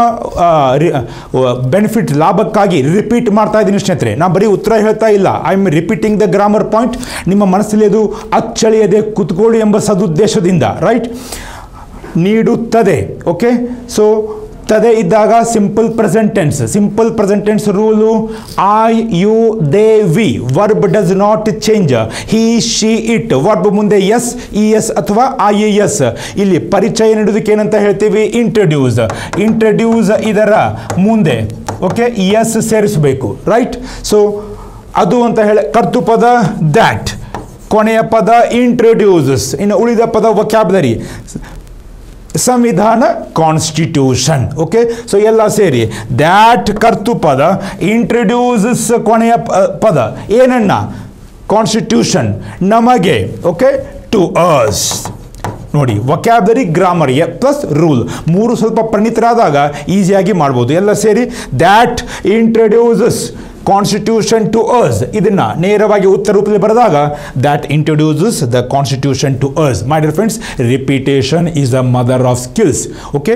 ಬೆನಿಫಿಟ್ ಲಾಭಕ್ಕಾಗಿ ರಿಪೀಟ್ ಮಾಡ್ತಾ ಇದ್ದೀನಿ ಸ್ನೇಹಿತರೆ ನಾ ಬರೀ ಉತ್ತರ ಹೇಳ್ತಾ ಇಲ್ಲ I am repeating the grammar point ನಿಮ್ಮ ಮನಸ್ಸಲ್ಲಿ ಅದು ಅಚ್ಚಳಿಯದೆ ಕುತ್ಕೊಳ್ಳಿ ಎಂಬ ಸದುದ್ದೇಶದಿಂದ ರೈಟ್ ನೀಡುತ್ತದೆ ಓಕೆ ಸೊ ತದೆ ಇದ್ದಾಗ simple present tense simple present tense rule I you they we verb does not change he she it verb ಮುಂದೆ ಎಸ್ ಇ ಎಸ್ ಅಥವಾ ಐ ಇ ಎಸ್ ಇಲ್ಲಿ ಪರಿಚಯ ನೀಡೋದಕ್ಕೆ ಏನಂತ ಹೇಳ್ತೀವಿ ಇಂಟ್ರಡ್ಯೂಸ್ ಇಂಟ್ರಡ್ಯೂಸ್ ಇದರ ಮುಂದೆ ಓಕೆ ಎಸ್ ಸೇರಿಸಬೇಕು ರೈಟ್ ಸೊ ಅದು ಅಂತ ಹೇಳಿ ಕರ್ತುಪದ ದ್ಯಾಟ್ ಕೊನೆಯ ಪದ ಇಂಟ್ರೊಡ್ಯೂಸಸ್ ಇನ್ನು ಉಳಿದ ಪದ ವೊಕ್ಯಾಬ್ಲರಿ ಸಂವಿಧಾನ ಕಾನ್ಸ್ಟಿಟ್ಯೂಷನ್ ಓಕೆ ಸೊ ಎಲ್ಲ ಸೇರಿ ದ್ಯಾಟ್ ಕರ್ತು ಪದ ಇಂಟ್ರಡ್ಯೂಸಸ್ ಕೊನೆಯ ಪ- ಪದ ಏನನ್ನ ಕಾನ್ಸ್ಟಿಟ್ಯೂಷನ್ ನಮಗೆ ಓಕೆ ಟು ಅಸ್ ನೋಡಿ ವೊಕ್ಯಾಬರಿ ಗ್ರಾಮರ್ ಪ್ಲಸ್ ರೂಲ್ ಮೂರು ಸ್ವಲ್ಪ ಪರಿಣಿತರಾದಾಗ ಈಸಿಯಾಗಿ ಮಾಡ್ಬೋದು ಎಲ್ಲ ಸೇರಿ that introduces constitution to us ಇದನ್ನ ನೇರವಾಗಿ ಉತ್ತರ ರೂಪದಲ್ಲಿ ಬರೆದಾಗ that introduces the constitution to us my dear friends repetition is the mother of skills okay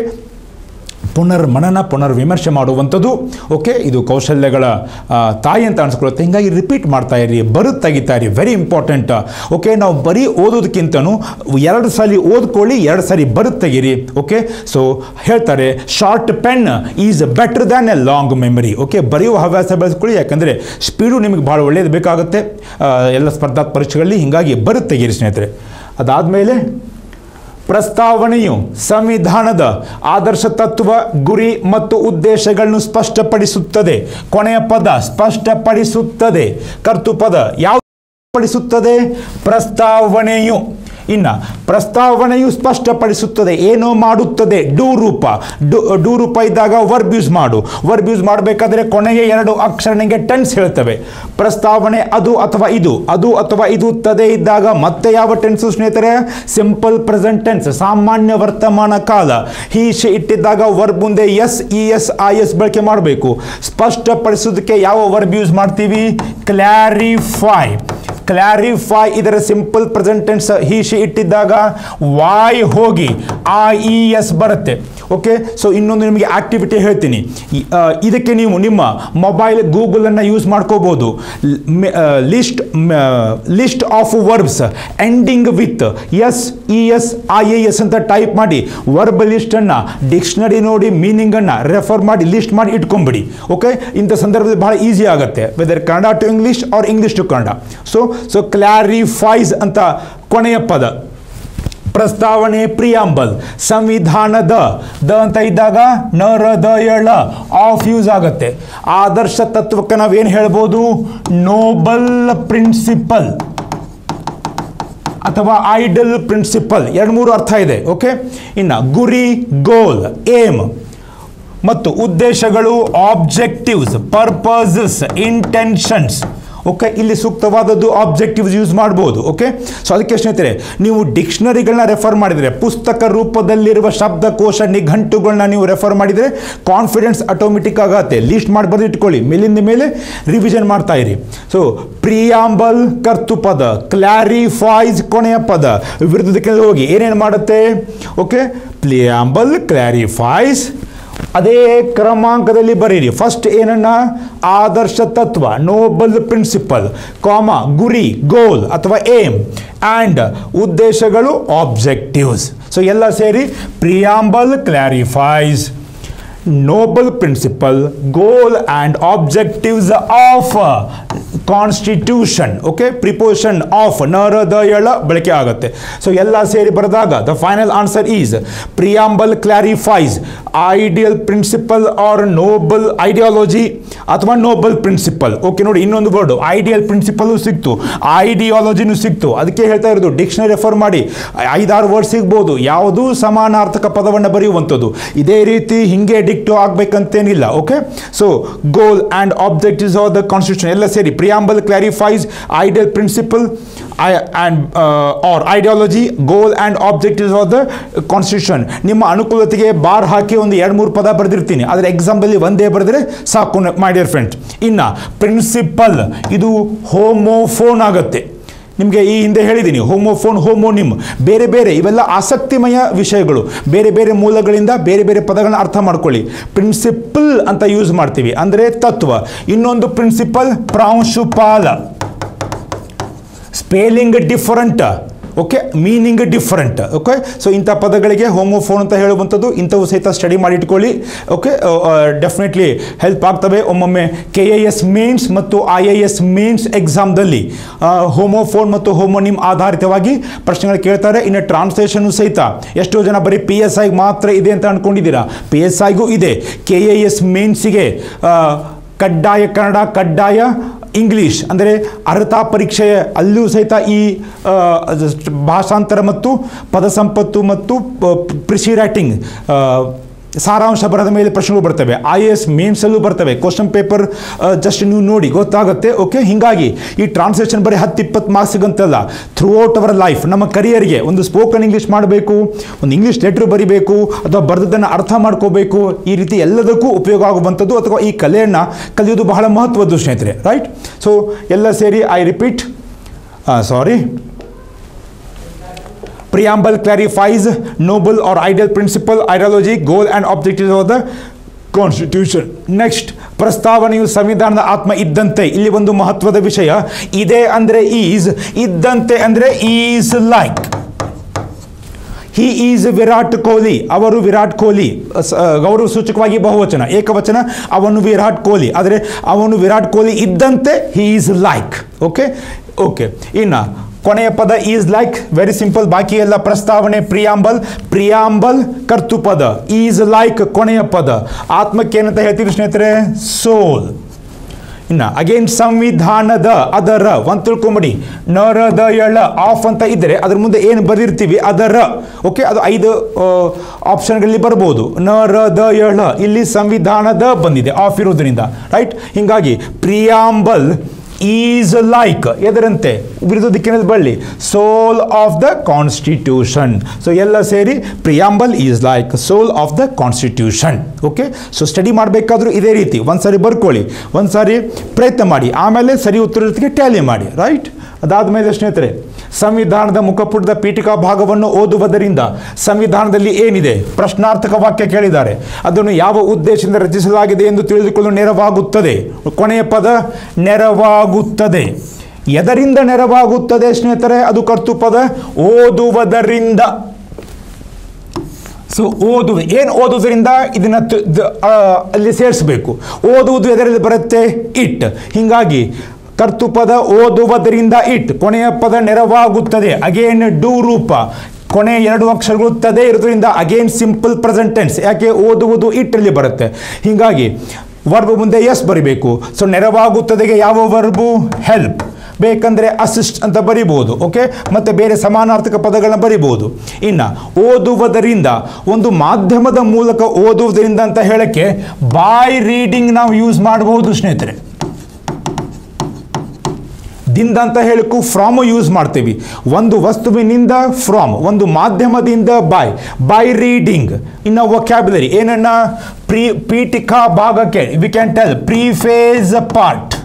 ಪುನರ್ ಮನನ ಪುನರ್ ವಿಮರ್ಶೆ ಮಾಡುವಂಥದ್ದು ಓಕೆ ಇದು ಕೌಶಲ್ಯಗಳ ಆ, ತಾಯಿ ಅಂತ ಅನ್ಸ್ಕೊಳ್ಳುತ್ತೆ ಹಿಂಗಾಗಿ ರಿಪೀಟ್ ಮಾಡ್ತಾ ಇರಿ ಬರುತ್ತೆ ತೆಗಿತಾ ಇರಿ ವೆರಿ ಇಂಪಾರ್ಟೆಂಟ್ ಓಕೆ ನಾವು ಬರೀ ಓದೋದಕ್ಕಿಂತನೂ ಎರಡು ಸಲ ಓದ್ಕೊಳ್ಳಿ ಎರಡು ಸರಿ ಬರುತ್ತೆ ತೆಗೀರಿ ಓಕೆ ಸೊ ಹೇಳ್ತಾರೆ short pen is better than a long memory okay ಬರೆಯುವ ಹವ್ಯಾಸ ಬೆಳೆಸ್ಕೊಳ್ಳಿ ಯಾಕಂದರೆ ಸ್ಪೀಡು ನಿಮಗೆ ಭಾಳ ಒಳ್ಳೆಯದು ಬೇಕಾಗುತ್ತೆ ಆ, ಎಲ್ಲ ಸ್ಪರ್ಧಾತ್ಮಕ ಪರೀಕ್ಷೆಗಳಲ್ಲಿ ಹಿಂಗಾಗಿ ಬರುತ್ತೆ ತೆಗೀರಿ ಸ್ನೇಹಿತರೆ ಅದಾದಮೇಲೆ ಪ್ರಸ್ತಾವನೆಯು ಸಂವಿಧಾನದ ಆದರ್ಶ ತತ್ವ ಗುರಿ ಮತ್ತು ಉದ್ದೇಶಗಳನ್ನು ಸ್ಪಷ್ಟಪಡಿಸುತ್ತದೆ ಕೊನೆಯ ಪದ ಸ್ಪಷ್ಟಪಡಿಸುತ್ತದೆ ಕರ್ತುಪದ ಯಾವ ಪಡಿಸುತ್ತದೆ ಪ್ರಸ್ತಾವನೆಯು ಇನ್ನು ಪ್ರಸ್ತಾವನೆಯು ಸ್ಪಷ್ಟಪಡಿಸುತ್ತದೆ ಏನೋ ಮಾಡುತ್ತದೆ ಡೂ ರೂಪ ಡು ಡೂ ರೂಪ ಇದ್ದಾಗ ವರ್ಬ್ ಯೂಸ್ ಮಾಡು ವರ್ಬ್ ಯೂಸ್ ಮಾಡಬೇಕಾದ್ರೆ ಕೊನೆಯ ಎರಡು ಅಕ್ಷರನಿಗೆ ಟೆನ್ಸ್ ಹೇಳ್ತವೆ ಪ್ರಸ್ತಾವನೆ ಅದು ಅಥವಾ ಇದು ಅದು ಅಥವಾ ಇದು ತದೆ ಇದ್ದಾಗ ಮತ್ತೆ ಯಾವ ಟೆನ್ಸು ಸ್ನೇಹಿತರೆ ಸಿಂಪಲ್ ಪ್ರೆಸೆಂಟ್ ಟೆನ್ಸ್ ಸಾಮಾನ್ಯ ವರ್ತಮಾನ ಕಾಲ ಹಿ ಶಿ ಇಟ್ಟಿದ್ದಾಗ ವರ್ಬ್ ಮುಂದೆ S E S I S ಬಳಕೆ ಮಾಡಬೇಕು ಸ್ಪಷ್ಟಪಡಿಸೋದಕ್ಕೆ ಯಾವ ವರ್ಬ್ ಯೂಸ್ ಮಾಡ್ತೀವಿ ಕ್ಲಾರಿಫೈ ಕ್ಲಾರಿಫೈ ಇದರ ಸಿಂಪಲ್ ಪ್ರೆಸೆಂಟೆನ್ಸ್ ಹಿ ಶಿ ಇಟ್ಟಿದ್ದಾಗ ವಾಯ್ ಹೋಗಿ ಆ ಇ ಎಸ್ ಬರುತ್ತೆ ಓಕೆ ಸೊ ಇನ್ನೊಂದು ನಿಮಗೆ ಆಕ್ಟಿವಿಟಿ ಹೇಳ್ತೀನಿ ಈ- ಆ, ಇದಕ್ಕೆ ನೀವು ನಿಮ್ಮ ಮೊಬೈಲ್ ಗೂಗಲನ್ನು ಯೂಸ್ ಮಾಡ್ಕೋಬೋದು list list of verbs ending with S E S I A S ಅಂತ ಟೈಪ್ ಮಾಡಿ ವರ್ಬ್ ಲಿಸ್ಟನ್ನು ಡಿಕ್ಷನರಿ ನೋಡಿ ಮೀನಿಂಗನ್ನು ರೆಫರ್ ಮಾಡಿ ಲಿಸ್ಟ್ ಮಾಡಿ ಇಟ್ಕೊಂಬಿಡಿ ಓಕೆ ಇಂಥ ಸಂದರ್ಭದಲ್ಲಿ ಬಹಳ ಈಸಿ ಆಗುತ್ತೆ whether Kannada to English or English to Kannada so so clarifies ಅಂತ ಕೊನೆಯ ಪದ ಪ್ರಸ್ತಾವನೆ ಪ್ರಿಯಾಂಬಲ್ ಸಂವಿಧಾನದ ದ ಅಂತ ಇದ್ದಾಗ ನ ರ ದ ಎಳ ಆಫ್ ಯೂಸ್ ಆಗುತ್ತೆ ಆದರ್ಶ ತತ್ವಕ್ಕೆ ನಾವೇನು ಹೇಳ್ಬೋದು ನೋಬಲ್ ಪ್ರಿನ್ಸಿಪಲ್ ಅಥವಾ ಐಡಲ್ ಪ್ರಿನ್ಸಿಪಲ್ ಎರಡು ಮೂರು ಅರ್ಥ ಇದೆ ಓಕೆ ಇನ್ನು ಗುರಿ ಗೋಲ್ ಏಮ್ ಮತ್ತು ಉದ್ದೇಶಗಳು ಆಬ್ಜೆಕ್ಟಿವ್ಸ್ ಪರ್ಪಸಸ್ ಇಂಟೆನ್ಷನ್ಸ್ ಓಕೆ ಇಲ್ಲಿ ಸೂಕ್ತವಾದದ್ದು ಆಬ್ಜೆಕ್ಟಿವ್ಸ್ ಯೂಸ್ ಮಾಡ್ಬೋದು ಓಕೆ ಸೊ ಅದಕ್ಕೆ ಸ್ನೇಹಿತರೆ ನೀವು ಡಿಕ್ಷನರಿಗಳನ್ನ ರೆಫರ್ ಮಾಡಿದರೆ ಪುಸ್ತಕ ರೂಪದಲ್ಲಿರುವ ಶಬ್ದಕೋಶ ನಿಘಂಟುಗಳನ್ನ ನೀವು ರೆಫರ್ ಮಾಡಿದರೆ ಕಾನ್ಫಿಡೆನ್ಸ್ ಆಟೋಮೆಟಿಕ್ ಆಗತ್ತೆ ಲೀಸ್ಟ್ ಮಾಡಿ ಬರೆದು ಇಟ್ಕೊಳ್ಳಿ ಮೇಲಿಂದ ಮೇಲೆ ರಿವಿಷನ್ ಮಾಡ್ತಾ ಇರಿ ಸೊ ಪ್ರಿಯಾಂಬಲ್ ಕರ್ತುಪದ ಕ್ಲಾರಿಫೈಸ್ ಕೊನೆಯ ಪದ ವಿರುದ್ಧಕ್ಕೆ ಹೋಗಿ ಏನೇನು ಮಾಡುತ್ತೆ ಓಕೆ ಪ್ರಿಯಾಂಬಲ್ ಕ್ಲಾರಿಫೈಸ್ ಅದೇ ಕ್ರಮಾಂಕದಲ್ಲಿ ಬರೀರಿ ಫಸ್ಟ್ ಏನನ್ನ ಆದರ್ಶ ತತ್ವ ನೋಬಲ್ ಪ್ರಿನ್ಸಿಪಲ್ ಕಾಮ ಗುರಿ ಗೋಲ್ ಅಥವಾ ಏಮ್ ಆ್ಯಂಡ್ ಉದ್ದೇಶಗಳು ಆಬ್ಜೆಕ್ಟಿವ್ಸ್ ಸೊ ಎಲ್ಲ ಸೇರಿ preamble clarifies noble principle goal and objectives of constitution okay preposition of ನರ ದ ಎಳ ಬಳಕೆ ಆಗುತ್ತೆ ಸೊ ಎಲ್ಲ ಸೇರಿ ಬರೆದಾಗ the final answer is preamble clarifies ideal principle or noble ideology ಅಥವಾ ನೋಬಲ್ ಪ್ರಿನ್ಸಿಪಲ್ ಓಕೆ ನೋಡಿ ಇನ್ನೊಂದು ವರ್ಡು ಐಡಿಯಲ್ ಪ್ರಿನ್ಸಿಪಲು ಸಿಕ್ತು ಐಡಿಯಾಲಜಿನೂ ಸಿಕ್ತು ಅದಕ್ಕೆ ಹೇಳ್ತಾ ಇರೋದು ಡಿಕ್ಷನರಿ ರೆಫರ್ ಮಾಡಿ ಐದಾರು ವರ್ಡ್ ಸಿಗ್ಬೋದು ಯಾವುದೂ ಸಮಾನಾರ್ಥಕ ಪದವನ್ನು ಬರೆಯುವಂಥದ್ದು ಇದೇ ರೀತಿ ಹಿಂಗೆ ಡಿಕ್ಟೋ ಆಗಬೇಕಂತೇನಿಲ್ಲ okay so goal and objectives of the constitution ಎಲ್ಲ ಸೇರಿ preamble clarifies ideal principle and or ideology goal and objectives of the constitution ನಿಮ್ಮ ಅನುಕೂಲತೆಗೆ ಬಾರ್ ಹಾಕಿ ಒಂದು ಎರಡು ಮೂರು ಪದ ಬರೆದಿರ್ತೀನಿ ಆದರೆ ಎಕ್ಸಾಂಪಲ್ಲಿ ಒಂದೇ ಬರೆದ್ರೆ ಸಾಕು ಮೈ ಡಿಯರ್ ಫ್ರೆಂಡ್ ಇನ್ನು ಪ್ರಿನ್ಸಿಪಲ್ ಇದು ಹೋಮೋಫೋನ್ ಆಗುತ್ತೆ ನಿಮಗೆ ಈ ಹಿಂದೆ ಹೇಳಿದ್ದೀನಿ ಹೋಮೋಫೋನ್ ಹೋಮೋನಿಮ್ ಬೇರೆ ಬೇರೆ ಇವೆಲ್ಲ ಆಸಕ್ತಿಮಯ ವಿಷಯಗಳು ಬೇರೆ ಬೇರೆ ಮೂಲಗಳಿಂದ ಬೇರೆ ಬೇರೆ ಪದಗಳನ್ನ ಅರ್ಥ ಮಾಡ್ಕೊಳ್ಳಿ ಪ್ರಿನ್ಸಿಪಲ್ ಅಂತ ಯೂಸ್ ಮಾಡ್ತೀವಿ ಅಂದರೆ ತತ್ವ ಇನ್ನೊಂದು ಪ್ರಿನ್ಸಿಪಲ್ ಪ್ರಾಂಶುಪಾಲ spelling different okay meaning different okay so ಇಂಥ ಪದಗಳಿಗೆ ಹೋಮೋಫೋನ್ ಅಂತ ಹೇಳುವಂಥದ್ದು ಇಂಥವು ಸಹಿತ ಸ್ಟಡಿ ಮಾಡಿ ಇಟ್ಕೊಳ್ಳಿ ಓಕೆ ಡೆಫಿನೆಟ್ಲಿ ಹೆಲ್ಪ್ ಆಗ್ತವೆ ಒಮ್ಮೊಮ್ಮೆ ಕೆ ಎ ಎಸ್ ಮೇನ್ಸ್ ಮತ್ತು ಐ ಎ ಎಸ್ ಮೇನ್ಸ್ ಎಕ್ಸಾಮ್ದಲ್ಲಿ ಹೋಮೋಫೋನ್ ಮತ್ತು ಹೋಮೋನಿಮ್ ಆಧಾರಿತವಾಗಿ ಪ್ರಶ್ನೆಗಳು ಕೇಳ್ತಾರೆ ಇನ್ನು ಟ್ರಾನ್ಸ್ಲೇಷನ್ ಸಹಿತ ಎಷ್ಟೋ ಜನ ಬರೀ ಪಿ ಎಸ್ ಐಗೆ ಮಾತ್ರ ಇದೆ ಅಂತ ಅಂದ್ಕೊಂಡಿದ್ದೀರಾ ಪಿ ಎಸ್ ಐಗೂ ಇದೆ ಕೆ ಎ ಎಸ್ ಮೇನ್ಸಿಗೆ ಕಡ್ಡಾಯ ಕನ್ನಡ ಕಡ್ಡಾಯ ಇಂಗ್ಲೀಷ್ ಅಂದರೆ ಅರ್ಹತಾ ಪರೀಕ್ಷೆಯ ಅಲ್ಲೂ ಸಹಿತ ಈ ಆ, ಭಾಷಾಂತರ ಮತ್ತು ಪದ ಸಂಪತ್ತು ಮತ್ತು ಪ್ರಿಸಿ ರೈಟಿಂಗ್ ಸಾರಾಂಶ ಬರದ ಮೇಲೆ ಪ್ರಶ್ನೆಗಳು ಬರ್ತವೆ ಐ ಎ ಎಸ್ ಮೇನ್ಸಲ್ಲೂ ಬರ್ತವೆ ಕ್ವಶನ್ ಪೇಪರ್ ಜಸ್ಟ್ ನೀವು ನೋಡಿ ಗೊತ್ತಾಗುತ್ತೆ ಓಕೆ ಹೀಗಾಗಿ ಈ ಟ್ರಾನ್ಸ್ಲೇಷನ್ ಬರೀ ಹತ್ತು ಇಪ್ಪತ್ತು ಮಾರ್ಕ್ಸಿಗಂತಲ್ಲ ಥ್ರೂ ಔಟ್ ಅವರ್ ಲೈಫ್ ನಮ್ಮ ಕರಿಯರ್ಗೆ ಒಂದು ಸ್ಪೋಕನ್ ಇಂಗ್ಲೀಷ್ ಮಾಡಬೇಕು ಒಂದು ಇಂಗ್ಲೀಷ್ ಲೆಟ್ರ್ ಬರಿಬೇಕು ಅಥವಾ ಬರೆದದ್ದನ್ನು ಅರ್ಥ ಮಾಡ್ಕೋಬೇಕು ಈ ರೀತಿ ಎಲ್ಲದಕ್ಕೂ ಉಪಯೋಗ ಆಗುವಂಥದ್ದು ಅಥವಾ ಈ ಕಲೆಯನ್ನು ಕಲಿಯೋದು ಬಹಳ ಮಹತ್ವದ್ದು ಸ್ನೇಹಿತರೆ ರೈಟ್ ಸೊ ಎಲ್ಲ ಸೇರಿ I repeat sorry preamble clarifies noble or ideal principle ideology goal and objectives of the constitution next ಪ್ರಸ್ತಾವನೆಯು ಸಂವಿಧಾನದ ಆತ್ಮ ಇದ್ದಂತೆ ಇಲ್ಲಿ ಒಂದು ಮಹತ್ವದ ವಿಷಯ ಇದೆ ಅಂದರೆ ಈಸ್ ಇದ್ದಂತೆ ಅಂದರೆ is like he is Virat Kohli ಅವರು ವಿರಾಟ್ ಕೊಹ್ಲಿ ಸ- ಗೌರವ ಸೂಚಕವಾಗಿ ಬಹುವಚನ ಏಕವಚನ ಅವನು ವಿರಾಟ್ ಕೊಹ್ಲಿ ಆದರೆ ಅವನು ವಿರಾಟ್ ಕೊಹ್ಲಿ ಇದ್ದಂತೆ he is like okay okay ಇನ್ನು ಕೊನೆಯ ಪದ ಈಸ್ ಲೈಕ್ ವೆರಿ ಸಿಂಪಲ್ ಬಾಕಿ ಎಲ್ಲ ಪ್ರಸ್ತಾವನೆ ಪ್ರಿಯಾಂಬಲ್ ಪ್ರಿಯಾಂಬಲ್ ಕರ್ತುಪದ ಈಸ್ ಲೈಕ್ ಕೊನೆಯ ಪದ ಆತ್ಮಕ್ಕೆ ಏನಂತ ಹೇಳ್ತೀವಿ ಸ್ನೇಹಿತರೆ ಸೋಲ್ ಇನ್ನು ಅಗೇನ್ ಸಂವಿಧಾನದ ಅದರ ಒಂದು ತಿಳ್ಕೊಂಬಿಡಿ ನರದ ಎಳ ಆಫ್ ಅಂತ ಇದ್ದರೆ ಅದ್ರ ಮುಂದೆ ಏನು ಬರೆದಿರ್ತೀವಿ ಅದರ ಓಕೆ ಅದು ಐದು ಆಪ್ಷನ್ಗಳಲ್ಲಿ ಬರ್ಬೋದು ನರದ ಎಳ ಇಲ್ಲಿ ಸಂವಿಧಾನದ ಬಂದಿದೆ ಆಫ್ ಇರೋದ್ರಿಂದ ರೈಟ್ ಹೀಗಾಗಿ ಪ್ರಿಯಾಂಬಲ್ ಈಸ್ ಲೈಕ್ ಎದರಂತೆ ವಿರುದ್ಧ ದಿಕ್ಕಿನಲ್ಲಿ ಬಳ್ಳಿ soul of the constitution so ಎಲ್ಲ ಸೇರಿ preamble is like soul of the constitution okay so study ಮಾಡಬೇಕಾದ್ರೂ ಇದೇ ರೀತಿ ಒಂದು ಸಾರಿ ಬರ್ಕೊಳ್ಳಿ ಒಂದು ಸಾರಿ ಪ್ರಯತ್ನ ಮಾಡಿ ಆಮೇಲೆ ಸರಿ ಉತ್ತರ ಜೊತೆಗೆ ಟ್ಯಾಲಿ ಮಾಡಿ ರೈಟ್ ಅದಾದಮೇಲೆ ಸ್ನೇಹಿತರೆ ಸಂವಿಧಾನದ ಮುಖಪುಟದ ಪೀಠಿಕಾ ಭಾಗವನ್ನು ಓದುವುದರಿಂದ ಸಂವಿಧಾನದಲ್ಲಿ ಏನಿದೆ ಪ್ರಶ್ನಾರ್ಥಕ ವಾಕ್ಯ ಕೇಳಿದ್ದಾರೆ ಅದನ್ನು ಯಾವ ಉದ್ದೇಶದಿಂದ ರಚಿಸಲಾಗಿದೆ ಎಂದು ತಿಳಿದುಕೊಳ್ಳಲು ನೆರವಾಗುತ್ತದೆ ಕೊನೆಯ ಪದ ನೆರವಾಗುತ್ತದೆ ಎದರಿಂದ ನೆರವಾಗುತ್ತದೆ ಸ್ನೇಹಿತರೆ ಅದು ಕರ್ತುಪದ ಓದುವುದರಿಂದ ಸೊ ಓದುವ ಏನು ಓದುವುದರಿಂದ ಇದನ್ನು ತ- ದ- ಆ, ಅಲ್ಲಿ ಸೇರಿಸಬೇಕು ಓದುವುದು ಎದರಲ್ಲಿ ಬರುತ್ತೆ ಇಟ್ ಹೀಗಾಗಿ ಕರ್ತುಪದ ಓದುವುದರಿಂದ ಇಟ್ ಕೊನೆಯ ಪದ ನೆರವಾಗುತ್ತದೆ ಅಗೇನ್ ಡೂ ರೂಪ ಕೊನೆ ಎರಡು ಅಕ್ಷರಗಳು ತದೇ ಇರೋದ್ರಿಂದ ಅಗೇನ್ ಸಿಂಪಲ್ ಪ್ರೆಸೆಂಟೆನ್ಸ್ ಯಾಕೆ ಓದುವುದು ಇಟ್ಟಲ್ಲಿ ಬರುತ್ತೆ ಹೀಗಾಗಿ ವರ್ಬ್ ಮುಂದೆ ಎಸ್ ಬರಿಬೇಕು ಸೊ ನೆರವಾಗುತ್ತದೆಗೆ ಯಾವ ವರ್ಬು ಹೆಲ್ಪ್ ಬೇಕಂದರೆ ಅಸಿಸ್ಟ್ ಅಂತ ಬರಿಬೋದು ಓಕೆ ಮತ್ತು ಬೇರೆ ಸಮಾನಾರ್ಥಕ ಪದಗಳನ್ನ ಬರಿಬೋದು ಇನ್ನು ಓದುವುದರಿಂದ ಒಂದು ಮಾಧ್ಯಮದ ಮೂಲಕ ಓದುವುದರಿಂದ ಅಂತ ಹೇಳಕ್ಕೆ ಬಾಯ್ ರೀಡಿಂಗ್ ನಾವು ಯೂಸ್ ಮಾಡಬಹುದು ಸ್ನೇಹಿತರೆ ದಿಂದ ಅಂತ ಹೇಳಕ್ಕೂ ಫ್ರಾಮ್ ಯೂಸ್ ಮಾಡ್ತೀವಿ ಒಂದು ವಸ್ತುವಿನಿಂದ ಫ್ರಾಮ್ ಒಂದು ಮಾಧ್ಯಮದಿಂದ ಬಾಯ್ ಬೈ ರೀಡಿಂಗ್ ಇನ್ನು ವೊಕ್ಯಾಬುಲರಿ ಏನನ್ನ ಪ್ರೀ ಪೀಠಿಕಾ ಭಾಗಕ್ಕೆ we can tell preface part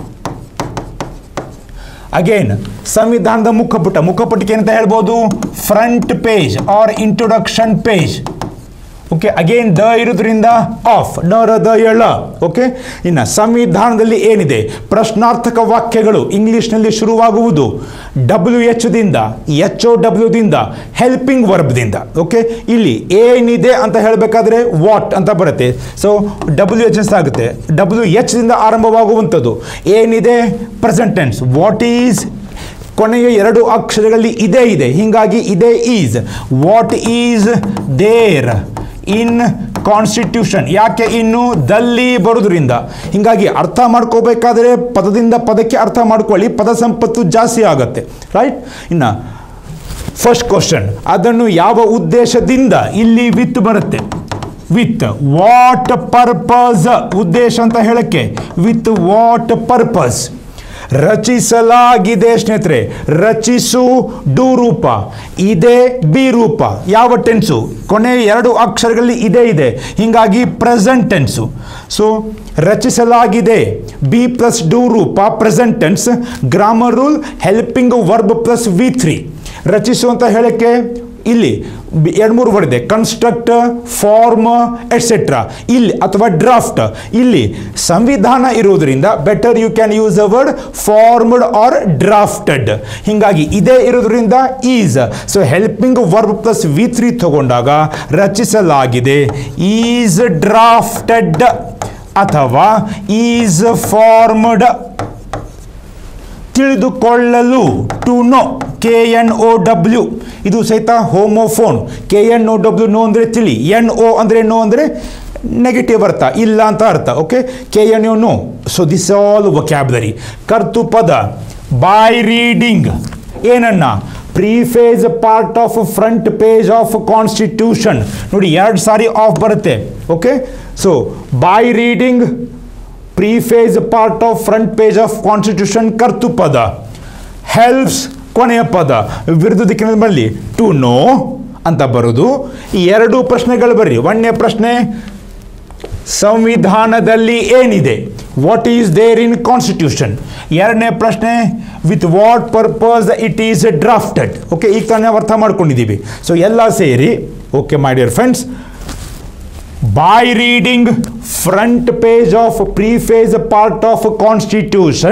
again ಸಂವಿಧಾನದ ಮುಖಪುಟ ಮುಖಪುಟಕ್ಕೆ ಏನಂತ ಹೇಳ್ಬೋದು front page or introduction page okay again the ಇರೋದ್ರಿಂದ ಆಫ್ ನರ ದ ಎಳ ಓಕೆ ಇನ್ನು ಸಂವಿಧಾನದಲ್ಲಿ ಏನಿದೆ ಪ್ರಶ್ನಾರ್ಥಕ ವಾಕ್ಯಗಳು ಇಂಗ್ಲಿಷ್ನಲ್ಲಿ ಶುರುವಾಗುವುದು ಡಬ್ಲ್ಯೂ ಎಚ್ ದಿಂದ ಎಚ್ ಒ ಡಬ್ಲ್ಯೂ ದಿಂದ ಹೆಲ್ಪಿಂಗ್ ವರ್ಬ್ದಿಂದ ಓಕೆ ಇಲ್ಲಿ ಏನಿದೆ ಅಂತ ಹೇಳಬೇಕಾದ್ರೆ ವಾಟ್ ಅಂತ ಬರುತ್ತೆ ಸೊ ಡಬ್ಲ್ಯೂ ಎಚ್ ಎಸ್ ಆಗುತ್ತೆ ಡಬ್ಲ್ಯೂ ಎಚ್ ದಿಂದ ಆರಂಭವಾಗುವಂಥದ್ದು ಏನಿದೆ ಪ್ರೆಸೆಂಟ್ ಟೆನ್ಸ್ ವಾಟ್ ಈಸ್ ಕೊನೆಯ ಎರಡು ಅಕ್ಷರಗಳಲ್ಲಿ ಇದೇ ಇದೆ ಹೀಗಾಗಿ ಇದೇ is what is there in constitution ಯಾಕೆ ಇನ್ನು ದಲ್ಲಿ ಬರೋದ್ರಿಂದ ಹೀಗಾಗಿ ಅರ್ಥ ಮಾಡ್ಕೋಬೇಕಾದ್ರೆ ಪದದಿಂದ ಪದಕ್ಕೆ ಅರ್ಥ ಮಾಡ್ಕೊಳ್ಳಿ ಪದ ಸಂಪತ್ತು ಜಾಸ್ತಿ ಆಗುತ್ತೆ ರೈಟ್ ಇನ್ನು ಫಸ್ಟ್ ಕ್ವಶನ್ ಅದನ್ನು ಯಾವ ಉದ್ದೇಶದಿಂದ ಇಲ್ಲಿ ವಿತ್ ಬರುತ್ತೆ ವಿತ್ ವಾಟ್ ಪರ್ಪಸ್ ಉದ್ದೇಶ ಅಂತ ಹೇಳಕ್ಕೆ ವಿತ್ ವಾಟ್ ಪರ್ಪಸ್ ರಚಿಸಲಾಗಿದೆ ಸ್ನೇಹಿತರೆ ರಚಿಸು ಡು ರೂಪ ಇದೆ ಬಿ ರೂಪ ಯಾವ ಟೆನ್ಸು ಕೊನೆ ಎರಡು ಅಕ್ಷರಗಳಲ್ಲಿ ಇದೇ ಇದೆ ಹೀಗಾಗಿ ಪ್ರೆಸೆಂಟ್ ಟೆನ್ಸು ಸೊ ರಚಿಸಲಾಗಿದೆ ಬಿ ಪ್ಲಸ್ ಡು ರೂಪ present tense grammar rule helping verb plus V three ರಚಿಸು ಅಂತ ಹೇಳಕ್ಕೆ ಇಲ್ಲಿ ಬಿ- ಎರಡು ಮೂರು ವರ್ಡ್ ಇದೆ ಕನ್ಸ್ಟ್ರಕ್ಟ್ ಫಾರ್ಮ್ ಎಟ್ಸೆಟ್ರಾ ಇಲ್ಲಿ ಅಥವಾ ಡ್ರಾಫ್ಟ್ ಇಲ್ಲಿ ಸಂವಿಧಾನ ಇರುವುದರಿಂದ better you can use a word formed or drafted ಹೀಗಾಗಿ ಇದೇ ಇರೋದ್ರಿಂದ is so helping verb plus V three ತಗೊಂಡಾಗ ರಚಿಸಲಾಗಿದೆ ಈಸ್ ಡ್ರಾಫ್ಟೆಡ್ ಅಥವಾ ಈಸ್ ಫಾರ್ಮ್ಡ್ ತಿಳಿದುಕೊಳ್ಳಲು to know K N O W ಇದು ಸಹಿತ homophone K N O W know ಅಂದರೆ ತಿಳಿ ಎನ್ ಒ ಅಂದರೆ ನೋ ಅಂದರೆ ನೆಗೆಟಿವ್ ಅರ್ಥ ಇಲ್ಲ ಅಂತ ಅರ್ಥ okay K N you know so this all vocabulary ಕರ್ತು ಪದ ಬೈ ರೀಡಿಂಗ್ ಏನನ್ನ preface part of front page of constitution ನೋಡಿ ಎರಡು ಸಾರಿ ಆಫ್ ಬರುತ್ತೆ okay so by reading preface part of front page of constitution ಕರ್ತು ಪದ ಹೆಲ್ಪ್ಸ್ ಕೊನೆಯ ಪದ ವಿರುದ್ಧ ದಿಕ್ಕಿನಲ್ಲಿ ಬರಲಿ ಟು ನೋ ಅಂತ ಬರೋದು ಈ ಎರಡು ಪ್ರಶ್ನೆಗಳು ಬರ್ರಿ ಒಂದನೇ ಪ್ರಶ್ನೆ ಸಂವಿಧಾನದಲ್ಲಿ ಏನಿದೆ what is there in constitution ಎರಡನೇ ಪ್ರಶ್ನೆ with what purpose it is drafted okay ಈಗ ತಾನೇ ಅರ್ಥ ಮಾಡ್ಕೊಂಡಿದ್ದೀವಿ ಸೊ ಎಲ್ಲ ಸೇರಿ okay my dear friends by reading front page of preface part of constitution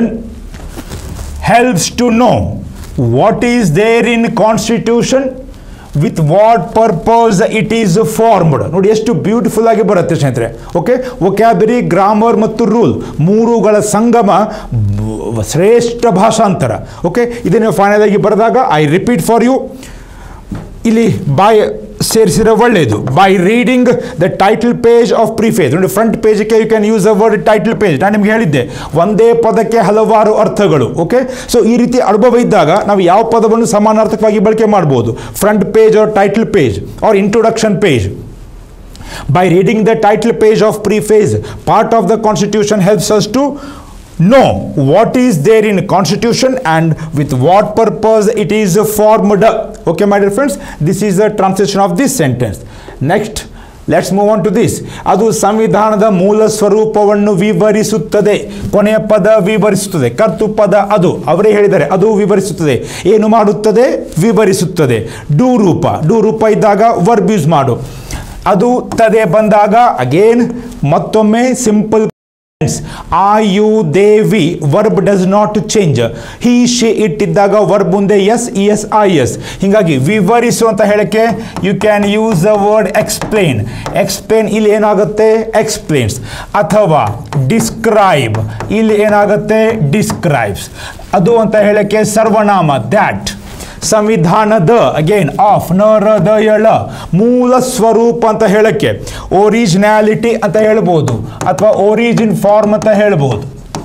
helps to know what is there in constitution with what purpose it is formed ನೋಡಿ ಎಷ್ಟು beautiful ಆಗಿ ಬರುತ್ತೆ ಸ್ನೇಹಿತರೆ ಓಕೆ ಒಕ್ಯಾಬರಿ ಗ್ರಾಮರ್ ಮತ್ತು rule ಮೂರುಗಳ ಸಂಗಮ ಬ- ಶ್ರೇಷ್ಠ ಭಾಷಾಂತರ ಓಕೆ ಇದನ್ನು ಫೈನಲ್ ಆಗಿ ಬರೆದಾಗ ಐ ರಿಪೀಟ್ ಫಾರ್ ಯು ಇಲ್ಲಿ ಬಾಯ್ ಸೇರಿಸಿರೋ ಒಳ್ಳೆಯದು by reading the title page of preface ನೋಡಿ ಫ್ರಂಟ್ ಪೇಜ್ಗೆ you can use a word title page ನಾನು ನಿಮ್ಗೆ ಹೇಳಿದ್ದೆ ಒಂದೇ ಪದಕ್ಕೆ ಹಲವಾರು ಅರ್ಥಗಳು ಓಕೆ ಸೊ ಈ ರೀತಿ ಅನುಭವ ಇದ್ದಾಗ ನಾವು ಯಾವ ಪದವನ್ನು ಸಮಾನಾರ್ಥಕವಾಗಿ ಬಳಕೆ ಮಾಡ್ಬೋದು front page or title page or introduction page by reading the title page of preface part of the constitution helps us to know what is there in constitution and with what purpose it is formed okay my dear friends this is the translation of this sentence next let's move on to this ಅದು ಸಂವಿಧಾನದ ಮೂಲ ಸ್ವರೂಪವನ್ನು ವಿವರಿಸುತ್ತದೆ ಕೊನೆಯ ಪದ ವಿವರಿಸುತ್ತದೆ ಕರ್ತು ಪದ ಅದು ಅವರೇ ಹೇಳಿದ್ದಾರೆ ಅದು ವಿವರಿಸುತ್ತದೆ ಏನು ಮಾಡುತ್ತದೆ ವಿವರಿಸುತ್ತದೆ ಡೂ ರೂಪ ಡೂ ರೂಪ ಇದ್ದಾಗ ವರ್ಬ್ ಯೂಸ್ ಮಾಡು ಅದು ತದೆ ಬಂದಾಗ ಅಗೇನ್ ಮತ್ತೊಮ್ಮೆ ಸಿಂಪಲ್ ಆ you they we verb does not change he she it ಇದ್ದಾಗ ವರ್ಬ್ ಮುಂದೆ S E S I S ಹೀಗಾಗಿ ವಿವರಿಸು ಅಂತ ಹೇಳಕ್ಕೆ you can use the word explain explain ಇಲ್ಲಿ ಏನಾಗುತ್ತೆ ಎಕ್ಸ್ಪ್ಲೇನ್ಸ್ ಅಥವಾ ಡಿಸ್ಕ್ರೈಬ್ ಇಲ್ಲಿ ಏನಾಗುತ್ತೆ ಡಿಸ್ಕ್ರೈಬ್ಸ್ ಅದು ಅಂತ ಹೇಳಕ್ಕೆ ಸರ್ವನಾಮ ದ್ಯಾಟ್ ಸಂವಿಧಾನದ ಅಗೇನ್ ಆಫ್ ನ ರ ದ ಎಳ ಮೂಲ ಸ್ವರೂಪ ಅಂತ ಹೇಳಕ್ಕೆ ಒರಿಜಿನಾಲಿಟಿ ಅಂತ ಹೇಳ್ಬೋದು ಅಥವಾ ಒರಿಜಿನ್ ಫಾರ್ಮ್ ಅಂತ ಹೇಳ್ಬೋದು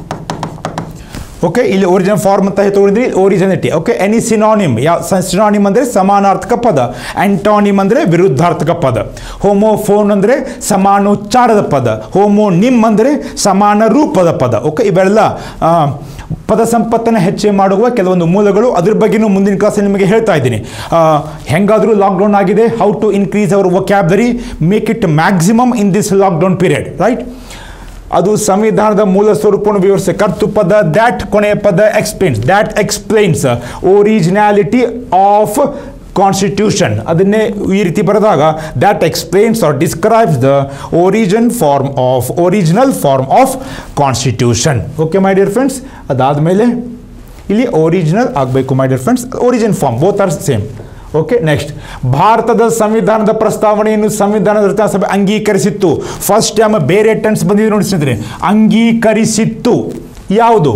ಓಕೆ ಇಲ್ಲಿ ಒರಿಜಿನಲ್ ಫಾರ್ಮ್ ಅಂತ ತಗೊಂಡ್ರಿ ಒರಿಜಿನಿಟಿ ಓಕೆ ಎನಿ ಸಿನಾನಿಮ್ ಯಾವ ಸಿನಾನಿಮ್ ಅಂದರೆ ಸಮಾನಾರ್ಥಕ ಪದ ಆಂಟಾನಿಮ್ ಅಂದರೆ ವಿರುದ್ಧಾರ್ಥಕ ಪದ ಹೋಮೋಫೋನ್ ಅಂದರೆ ಸಮಾನೋಚ್ಚಾರದ ಪದ ಹೋಮೋ ನಿಮ್ ಅಂದರೆ ಸಮಾನ ರೂಪದ ಪದ ಓಕೆ ಇವೆಲ್ಲ ಆ, ಪದ ಸಂಪತ್ತನ್ನು ಹೆಚ್ಚೆ ಮಾಡುವ ಕೆಲವೊಂದು ಮೂಲಗಳು ಅದ್ರ ಬಗ್ಗೆನೂ ಮುಂದಿನ ಕ್ಲಾಸಲ್ಲಿ ನಿಮಗೆ ಹೇಳ್ತಾ ಇದ್ದೀನಿ ಆ, ಹೆಂಗಾದರೂ ಲಾಕ್ಡೌನ್ ಆಗಿದೆ how to increase our vocabulary make it maximum in this lockdown period right ಅದು ಸಂವಿಧಾನದ ಮೂಲ ಸ್ವರೂಪವನ್ನು ವಿವರಿಸಿ ಕರ್ತು ಪದ ದ್ಯಾಟ್ ಕೊನೆಯ ಪದ explains that explains originality of constitution ಅದನ್ನೇ ಈ ರೀತಿ ಬರೆದಾಗ that explains or describes the origin form of original form of constitution okay my dear friends ಅದಾದಮೇಲೆ ಇಲ್ಲಿ ಒರಿಜಿನಲ್ ಆಗಬೇಕು my dear friends origin form both are same okay next ಭಾರತದ ಸಂವಿಧಾನದ ಪ್ರಸ್ತಾವನೆಯನ್ನು ಸಂವಿಧಾನದ ರಚನಾ ಸಭೆ ಅಂಗೀಕರಿಸಿತ್ತು ಫಸ್ಟ್ ಟೈಮ್ ಬೇರೆ ಟೆನ್ಸ್ ಬಂದಿದೆ ನೋಡಿ ಸ್ನೇಹಿತರೆ ಅಂಗೀಕರಿಸಿತ್ತು ಯಾವುದು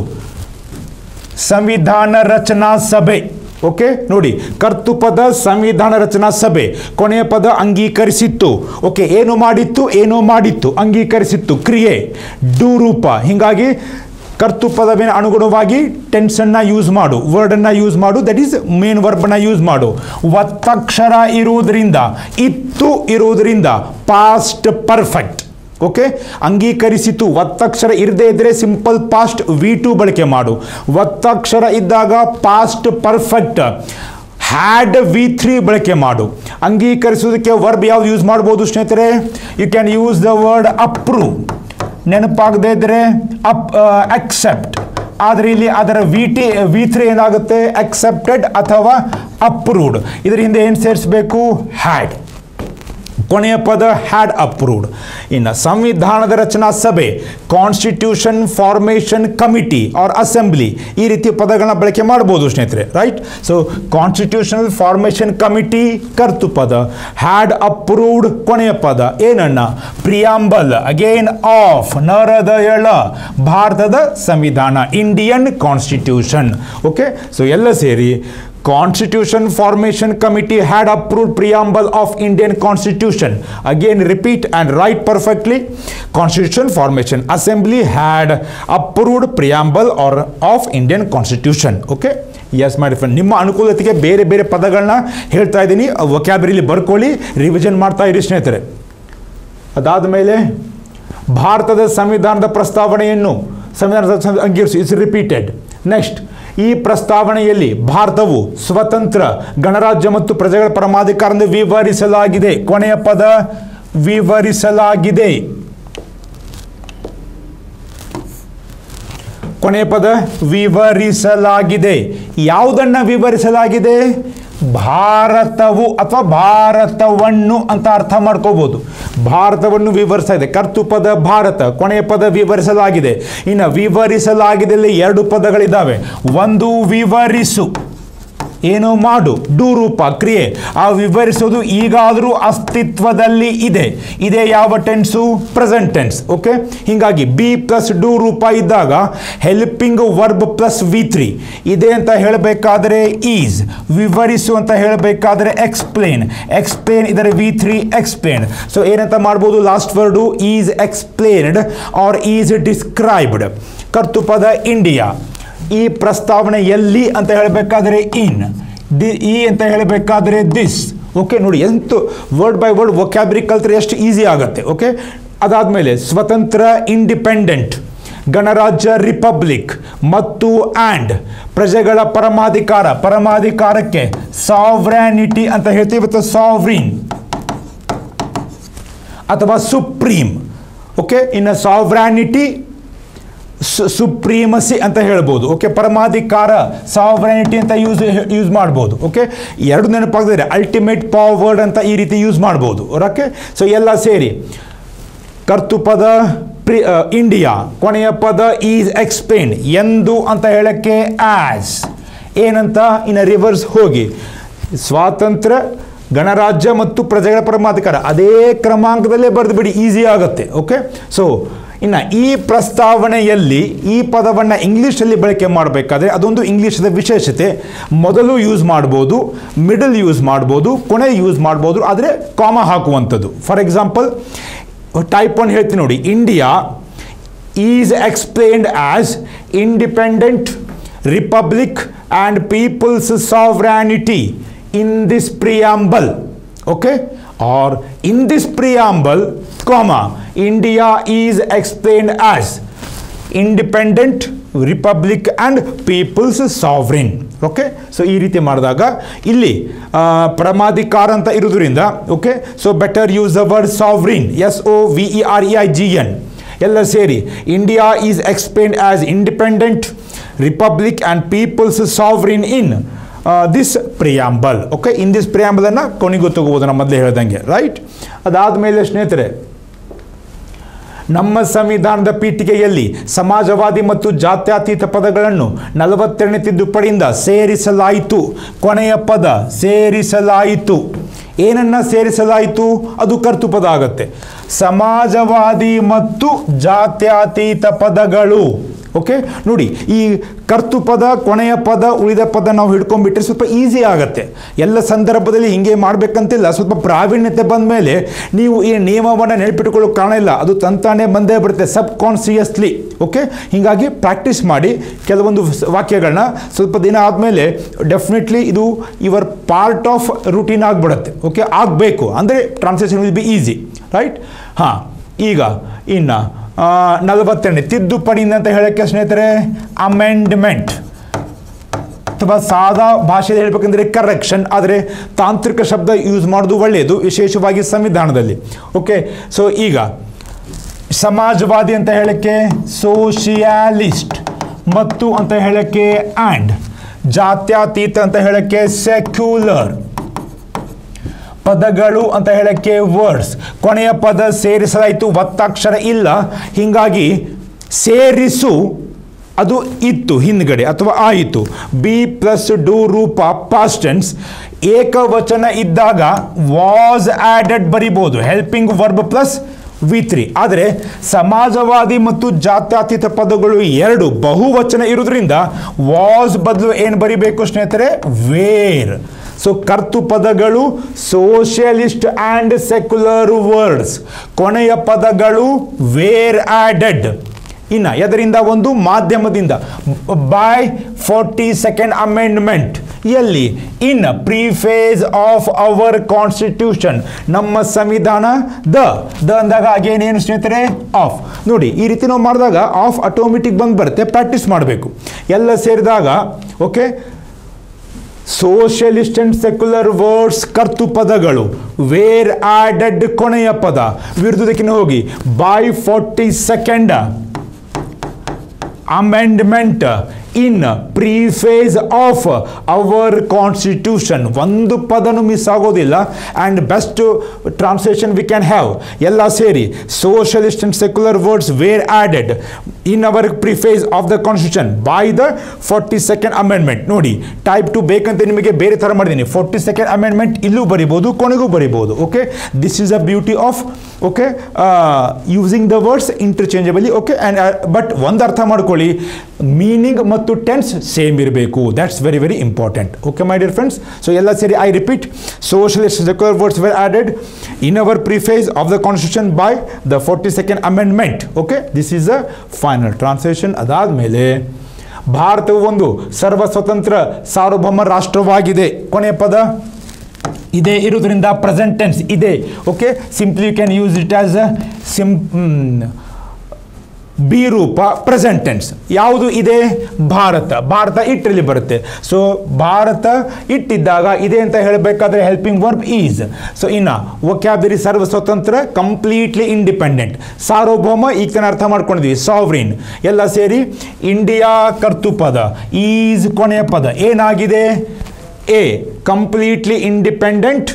ಸಂವಿಧಾನ ರಚನಾ ಸಭೆ ಓಕೆ ನೋಡಿ ಕರ್ತು ಪದ ಸಂವಿಧಾನ ರಚನಾ ಸಭೆ ಕೊನೆಯ ಪದ ಅಂಗೀಕರಿಸಿತ್ತು ಓಕೆ ಏನು ಮಾಡಿತ್ತು ಏನೋ ಮಾಡಿತ್ತು ಅಂಗೀಕರಿಸಿತ್ತು ಕ್ರಿಯೆ ಡೂ ರೂಪ ಹೀಗಾಗಿ ಕರ್ತು ಪದವಿನ ಅನುಗುಣವಾಗಿ ಟೆನ್ಸನ್ನು ಯೂಸ್ ಮಾಡು ವರ್ಡನ್ನು ಯೂಸ್ ಮಾಡು ದಟ್ ಈಸ್ ಮೇನ್ ವರ್ಬನ್ನು ಯೂಸ್ ಮಾಡು ಒತ್ತಕ್ಷರ ಇರುವುದರಿಂದ ಇತ್ತು ಇರುವುದರಿಂದ ಪಾಸ್ಟ್ ಪರ್ಫೆಕ್ಟ್ ಓಕೆ ಅಂಗೀಕರಿಸಿತು ಒತ್ತಕ್ಷರ ಇರದೇ ಇದ್ದರೆ ಸಿಂಪಲ್ ಪಾಸ್ಟ್ ವಿ ಟು ಬಳಕೆ ಮಾಡು ಒತ್ತಕ್ಷರ ಇದ್ದಾಗ past perfect had V three ಬಳಕೆ ಮಾಡು ಅಂಗೀಕರಿಸುವುದಕ್ಕೆ ವರ್ಬ್ ಯಾವ್ದು ಯೂಸ್ ಮಾಡ್ಬೋದು ಸ್ನೇಹಿತರೆ you can use the word approve ನೆನಪಾಗದೇ ಇದ್ದರೆ ಅಪ್ ಅಕ್ಸೆಪ್ಟ್ ಆದರೆ ಇಲ್ಲಿ ಅದರ ವಿ ಟಿ ವಿ ತ್ರೀ ಏನಾಗುತ್ತೆ ಅಕ್ಸೆಪ್ಟೆಡ್ ಅಥವಾ ಅಪ್ರೂವ್ಡ್ ಇದರ ಹಿಂದೆ ಏನು ಸೇರಿಸಬೇಕು ಹ್ಯಾಡ್ ಕೊನೆಯ ಪದ ಹ್ಯಾಡ್ ಅಪ್ರೂವ್ಡ್ ಇನ್ನು ಸಂವಿಧಾನದ ರಚನಾ ಸಭೆ constitution formation committee or assembly ಈ ರೀತಿ ಪದಗಳನ್ನ ಬಳಕೆ ಮಾಡ್ಬೋದು ಸ್ನೇಹಿತರೆ right so constitutional formation committee ಕರ್ತು ಪದ ಹ್ಯಾಡ್ ಅಪ್ರೂವ್ಡ್ ಕೊನೆಯ ಪದ ಏನನ್ನ ಪ್ರಿಯಾಂಬಲ್ ಅಗೇನ್ ಆಫ್ ನರದ ಎಳ ಭಾರತದ ಸಂವಿಧಾನ ಇಂಡಿಯನ್ ಕಾನ್ಸ್ಟಿಟ್ಯೂಷನ್ ಓಕೆ ಸೊ ಎಲ್ಲ ಸೇರಿ constitution formation committee had approved preamble of Indian constitution again repeat and right perfectly constitution formation assembly had approved preamble or of Indian constitution okay yes ಮಾಡಿ friend ನಿಮ್ಮ ಅನುಕೂಲತೆಗೆ ಬೇರೆ ಬೇರೆ ಪದಗಳನ್ನ ಹೇಳ್ತಾ ಇದ್ದೀನಿ ವೊಕ್ಯಾಬರಿಲಿ ಬರ್ಕೊಳ್ಳಿ ರಿವಿಷನ್ ಮಾಡ್ತಾ ಇರಿ ಸ್ನೇಹಿತರೆ ಅದಾದ ಮೇಲೆ ಭಾರತದ ಸಂವಿಧಾನದ ಪ್ರಸ್ತಾವನೆಯನ್ನು ಸಂವಿಧಾನದ ಅಂಗೀಕರಿಸಿ ಇಸ್ ರಿಪೀಟೆಡ್ ನೆಕ್ಸ್ಟ್ ಈ ಪ್ರಸ್ತಾವನೆಯಲ್ಲಿ ಭಾರತವು ಸ್ವತಂತ್ರ ಗಣರಾಜ್ಯ ಮತ್ತು ಪ್ರಜೆಗಳ ಪರಮಾಧಿಕಾರದಿಂದ ವಿವರಿಸಲಾಗಿದೆ ಕೊನೆಯ ಪದ ವಿವರಿಸಲಾಗಿದೆ ಕೊನೆಯ ಪದ ವಿವರಿಸಲಾಗಿದೆ ಯಾವುದನ್ನ ವಿವರಿಸಲಾಗಿದೆ ಭಾರತವು ಅಥವಾ ಭಾರತವನ್ನು ಅಂತ ಅರ್ಥ ಮಾಡ್ಕೋಬಹುದು ಭಾರತವನ್ನು ವಿವರಿಸ್ತಾ ಇದೆ ಕರ್ತು ಪದ ಭಾರತ ಕೊನೆಯ ಪದ ವಿವರಿಸಲಾಗಿದೆ ಇನ್ನು ವಿವರಿಸಲಾಗಿದೆ ಎರಡು ಪದಗಳಿದ್ದಾವೆ ಒಂದು ವಿವರಿಸು ಏನು ಮಾಡು ಡು ರೂಪ ಕ್ರಿಯೆ ಆ ವಿವರಿಸೋದು ಈಗಾದರೂ ಅಸ್ತಿತ್ವದಲ್ಲಿ ಇದೆ ಇದೇ ಯಾವ ಟೆನ್ಸು ಪ್ರೆಸೆಂಟ್ ಟೆನ್ಸ್ ಓಕೆ ಹೀಗಾಗಿ ಬಿ ಪ್ಲಸ್ ಡು ರೂಪ ಇದ್ದಾಗ helping verb plus V three ಇದೆ ಅಂತ ಹೇಳಬೇಕಾದ್ರೆ ಈಸ್ ವಿವರಿಸು ಅಂತ ಹೇಳಬೇಕಾದ್ರೆ ಎಕ್ಸ್ಪ್ಲೇನ್ ಎಕ್ಸ್ಪ್ಲೇನ್ ಇದರ ವಿ ತ್ರೀ ಎಕ್ಸ್ಪ್ಲೇನ್ ಸೊ ಏನಂತ ಮಾಡ್ಬೋದು last word is explained or is described ಕರ್ತುಪದ ಇಂಡಿಯಾ ಈ ಪ್ರಸ್ತಾವನೆ ಎಲ್ಲಿ ಅಂತ ಹೇಳಬೇಕಾದ್ರೆ ಇನ್ ದಿ ಈ ಅಂತ ಹೇಳಬೇಕಾದ್ರೆ ದಿಸ್ ಓಕೆ ನೋಡಿ ಎಂತು ವರ್ಡ್ ಬೈ ವರ್ಡ್ ವೊಕ್ಯಾಬ್ರಿ ಕಲ್ತ್ರೆ ಎಷ್ಟು ಈಸಿ ಆಗುತ್ತೆ ಓಕೆ ಅದಾದಮೇಲೆ ಸ್ವತಂತ್ರ ಇಂಡಿಪೆಂಡೆಂಟ್ ಗಣರಾಜ್ಯ ರಿಪಬ್ಲಿಕ್ ಮತ್ತು ಆ್ಯಂಡ್ ಪ್ರಜೆಗಳ ಪರಮಾಧಿಕಾರ ಪರಮಾಧಿಕಾರಕ್ಕೆ ಸಾವ್ರ್ಯಾನಿಟಿ ಅಂತ ಹೇಳ್ತೀವಿ ಮತ್ತು ಸಾವ್ರೀನ್ ಅಥವಾ ಸುಪ್ರೀಂ ಓಕೆ ಇನ್ನು ಸಾವ್ರ್ಯಾನಿಟಿ ಸುಪ್ರೀಮಸಿ ಅಂತ ಹೇಳ್ಬೋದು ಓಕೆ ಪರಮಾಧಿಕಾರ ಸಾವರನಿಟಿ ಅಂತ ಯೂಸ್ ಯೂಸ್ ಮಾಡ್ಬೋದು ಓಕೆ ಎರಡು ನೆನಪಾಗಿದ್ರೆ ಅಲ್ಟಿಮೇಟ್ ಪವರ್ಡ್ ಅಂತ ಈ ರೀತಿ ಯೂಸ್ ಮಾಡ್ಬೋದು ಓಕೆ ಸೊ ಎಲ್ಲ ಸೇರಿ ಕರ್ತುಪದ ಪ್ರಿ ಇಂಡಿಯಾ ಕೊನೆಯ ಪದ ಈಸ್ ಎಕ್ಸ್ಪ್ಲೇನ್ ಎಂದು ಅಂತ ಹೇಳಕ್ಕೆ ಆಸ್ ಏನಂತ ಇನ್ನು ರಿವರ್ಸ್ ಹೋಗಿ ಸ್ವಾತಂತ್ರ್ಯ ಗಣರಾಜ್ಯ ಮತ್ತು ಪ್ರಜೆಗಳ ಪರಮಾಧಿಕಾರ ಅದೇ ಕ್ರಮಾಂಕದಲ್ಲೇ ಬರೆದು ಬಿಡಿ ಈಸಿ ಆಗುತ್ತೆ ಓಕೆ ಸೊ ಇನ್ನು ಈ ಪ್ರಸ್ತಾವನೆಯಲ್ಲಿ ಈ ಪದವನ್ನು ಇಂಗ್ಲೀಷಲ್ಲಿ ಬಳಕೆ ಮಾಡಬೇಕಾದ್ರೆ ಅದೊಂದು ಇಂಗ್ಲೀಷದ ವಿಶೇಷತೆ ಮೊದಲು ಯೂಸ್ ಮಾಡ್ಬೋದು ಮಿಡಲ್ ಯೂಸ್ ಮಾಡ್ಬೋದು ಕೊನೆ ಯೂಸ್ ಮಾಡ್ಬೋದು ಆದರೆ ಕಾಮ ಹಾಕುವಂಥದ್ದು ಫಾರ್ ಎಕ್ಸಾಂಪಲ್ ಟೈಪ್ ಒನ್ ಹೇಳ್ತೀನಿ ನೋಡಿ India is explained as independent republic and people's sovereignty in this preamble okay or in this preamble comma india is explained as independent republic and people's sovereign okay so ಈ ರೀತಿ ಮಾಡಿದಾಗ ಇಲ್ಲಿ ಪ್ರಮಾಧಿಕಾರ ಅಂತ ಇರೋದ್ರಿಂದ okay so better use the word sovereign S O V E R E I G N ಎಲ್ಲ ಸೇರಿ India is explained as independent republic and people's sovereign in this preamble okay in this ಪ್ರಿಯಾಂಬಲನ್ನು ಕೊನೆಗೂ ತಗೋಬೋದು ನಮ್ಮ ಮೊದಲೇ ಹೇಳ್ದಂಗೆ right ಅದಾದಮೇಲೆ ಸ್ನೇಹಿತರೆ ನಮ್ಮ ಸಂವಿಧಾನದ ಪೀಠಿಕೆಯಲ್ಲಿ ಸಮಾಜವಾದಿ ಮತ್ತು ಜಾತ್ಯತೀತ ಪದಗಳನ್ನು ನಲವತ್ತೆರಡನೇ ತಿದ್ದುಪಡಿಯಿಂದ ಸೇರಿಸಲಾಯಿತು ಕೊನೆಯ ಪದ ಸೇರಿಸಲಾಯಿತು ಏನನ್ನ ಸೇರಿಸಲಾಯಿತು ಅದು ಕರ್ತು ಪದ ಆಗುತ್ತೆ ಸಮಾಜವಾದಿ ಮತ್ತು ಜಾತ್ಯತೀತ ಪದಗಳು ಓಕೆ ನೋಡಿ ಈ ಕರ್ತು ಪದ ಕೊನೆಯ ಪದ ಉಳಿದ ಪದ ನಾವು ಹಿಡ್ಕೊಂಡ್ಬಿಟ್ರೆ ಸ್ವಲ್ಪ ಈಸಿ ಆಗುತ್ತೆ ಎಲ್ಲ ಸಂದರ್ಭದಲ್ಲಿ ಹಿಂಗೆ ಮಾಡಬೇಕಂತಿಲ್ಲ ಸ್ವಲ್ಪ ಪ್ರಾವೀಣ್ಯತೆ ಬಂದ ಮೇಲೆ ನೀವು ಈ ನಿಯಮವನ್ನು ನೆನಪಿಟ್ಕೊಳ್ಳೋ ಕಾರಣ ಇಲ್ಲ ಅದು ತಂತಾನೇ ಬಂದೇ ಬಿಡುತ್ತೆ ಸಬ್ ಕಾನ್ಸಿಯಸ್ಲಿ ಓಕೆ ಹೀಗಾಗಿ ಪ್ರಾಕ್ಟೀಸ್ ಮಾಡಿ ಕೆಲವೊಂದು ಸ್- ವಾಕ್ಯಗಳನ್ನ ಸ್ವಲ್ಪ ದಿನ ಆದಮೇಲೆ ಡೆಫಿನೆಟ್ಲಿ ಇದು ಯುವರ್ ಪಾರ್ಟ್ ಆಫ್ ರೂಟೀನ್ ಆಗಿಬಿಡುತ್ತೆ ಓಕೆ ಆಗಬೇಕು ಅಂದರೆ translation will be easy right ಹಾಂ ಈಗ ಇನ್ನು ನಲವತ್ತೆರಡನೇ ತಿದ್ದುಪಡಿ ಅಂತ ಹೇಳೋಕ್ಕೆ ಸ್ನೇಹಿತರೆ ಅಮೆಂಡ್ಮೆಂಟ್ ಅಥವಾ ಸಾದಾ ಭಾಷೆಯಲ್ಲಿ ಹೇಳ್ಬೇಕಂದ್ರೆ ಕರೆಕ್ಷನ್ ಆದರೆ ತಾಂತ್ರಿಕ ಶಬ್ದ ಯೂಸ್ ಮಾಡೋದು ಒಳ್ಳೆಯದು ವಿಶೇಷವಾಗಿ ಸಂವಿಧಾನದಲ್ಲಿ ಓಕೆ ಸೊ ಈಗ ಸಮಾಜವಾದಿ ಅಂತ ಹೇಳಕ್ಕೆ ಸೋಷಿಯಾಲಿಸ್ಟ್ ಮತ್ತು ಅಂತ ಹೇಳಕ್ಕೆ ಆ್ಯಂಡ್ ಜಾತ್ಯತೀತ ಅಂತ ಹೇಳಕ್ಕೆ ಸೆಕ್ಯುಲರ್ ಪದಗಳು ಅಂತ ಹೇಳಕ್ಕೆ ವರ್ಡ್ಸ್ ಕೊನೆಯ ಪದ ಸೇರಿಸಲಾಯಿತು ಒತ್ತಾಕ್ಷರ ಇಲ್ಲ ಹೀಗಾಗಿ ಸೇರಿಸು ಅದು ಇತ್ತು ಹಿಂದ್ಗಡೆ ಅಥವಾ ಆಯಿತು ಬಿ ಪ್ಲಸ್ ಡು ರೂಪ ಪಾಸ್ಟೆನ್ಸ್ ಏಕವಚನ ಇದ್ದಾಗ ವಾಸ್ ಆ್ಯಡೆಡ್ ಬರಿಬೋದು helping verb plus V three ಆದರೆ ಸಮಾಜವಾದಿ ಮತ್ತು ಜಾತ್ಯತೀತ ಪದಗಳು ಎರಡು ಬಹುವಚನ ಇರೋದ್ರಿಂದ ವಾಸ್ ಬದಲು ಏನು ಬರಿಬೇಕು ಸ್ನೇಹಿತರೆ ವೇರ್ ಸೊ ಕರ್ತು ಪದಗಳು ಸೋಷಿಯಲಿಸ್ಟ್ ಆ್ಯಂಡ್ ಸೆಕ್ಯುಲರ್ ವರ್ಡ್ಸ್ ಕೊನೆಯ ಪದಗಳು ವೇರ್ ಆಡೆಡ್ ಇನ್ನು ಎದರಿಂದ ಒಂದು ಮಾಧ್ಯಮದಿಂದ ಬೈ ಫೋರ್ಟಿ ಸೆಕೆಂಡ್ ಅಮೆಂಡ್ಮೆಂಟ್ ಎಲ್ಲಿ in preface of our constitution ನಮ್ಮ ಸಂವಿಧಾನ ದ ದ ಅಂದಾಗ ಆಗೇನೇನು ಸ್ನೇಹಿತರೆ ಆಫ್ ನೋಡಿ ಈ ರೀತಿ ನಾವು ಮಾಡಿದಾಗ ಆಫ್ ಆಟೋಮೆಟಿಕ್ ಬಂದು ಬರುತ್ತೆ ಪ್ರಾಕ್ಟೀಸ್ ಮಾಡಬೇಕು ಎಲ್ಲ ಸೇರಿದಾಗ okay socialist and secular words ಕರ್ತು ಪದಗಳು ವೇರ್ ಆಡೆಡ್ ಕೊನೆಯ ಪದ ವಿರುದ್ಧದಕ್ಕಿನ ಹೋಗಿ by forty second amendment in preface of our constitution ಒಂದು ಪದನು ಮಿಸ್ ಆಗೋದಿಲ್ಲ and best translation we can have ಎಲ್ಲ ಸೇರಿ socialist and secular words were added in our preface of the constitution by the forty second amendment ನೋಡಿ type two ಬೇಕಂತ ನಿಮಗೆ ಬೇರೆ ಥರ ಮಾಡಿದ್ದೀನಿ ಫೋರ್ಟಿ ಸೆಕೆಂಡ್ ಅಮೆಂಡ್ಮೆಂಟ್ ಇಲ್ಲೂ ಬರಿಬೋದು ಕೊನೆಗೂ ಬರಿಬೋದು okay this is a beauty of okay using the words interchangeably okay and but ಒಂದು ಅರ್ಥ ಮಾಡ್ಕೊಳ್ಳಿ ಮೀನಿಂಗ್ ಮತ್ತು ಟೆನ್ಸ್ ಸೇಮ್ ಇರಬೇಕು that's very very important okay my dear friends so ಎಲ್ಲ ಸೇರಿ I repeat socialist secular words were added in our preface of the constitution by the forty second amendment okay this is a final translation ಅದಾದಮೇಲೆ ಭಾರತವು ಒಂದು ಸರ್ವ ಸ್ವತಂತ್ರ ಸಾರ್ವಭೌಮ ರಾಷ್ಟ್ರವಾಗಿದೆ ಕೊನೆಯ ಪದ ಇದೆ ಇರೋದ್ರಿಂದ ಪ್ರೆಸೆಂಟ್ ಟೆನ್ಸ್ ಇದೆ okay simply you can use it as a ಸಿಂ ಬಿ ರೂಪ ಪ್ರೆಸೆಂಟ್ ಟೆನ್ಸ್ ಯಾವುದು ಇದೆ ಭಾರತ ಭಾರತ ಇಟ್ಟಲ್ಲಿ ಬರುತ್ತೆ ಸೊ ಭಾರತ ಇಟ್ಟಿದ್ದಾಗ ಇದೆ ಅಂತ ಹೇಳಬೇಕಾದ್ರೆ ಹೆಲ್ಪಿಂಗ್ ವರ್ಬ್ ಈಸ್ ಸೊ ಇನ್ನು ವೊಕ್ಯಾಬರಿ ಸರ್ವ ಸ್ವತಂತ್ರ ಕಂಪ್ಲೀಟ್ಲಿ ಇಂಡಿಪೆಂಡೆಂಟ್ ಸಾರ್ವಭೌಮ ಈಗ ತಾನೇ ಅರ್ಥ ಮಾಡ್ಕೊಂಡಿದ್ವಿ ಸಾವ್ರಿನ್ ಎಲ್ಲ ಸೇರಿ ಇಂಡಿಯಾ ಕರ್ತು ಪದ ಈಸ್ ಕೊನೆಯ ಪದ ಏನಾಗಿದೆ a completely independent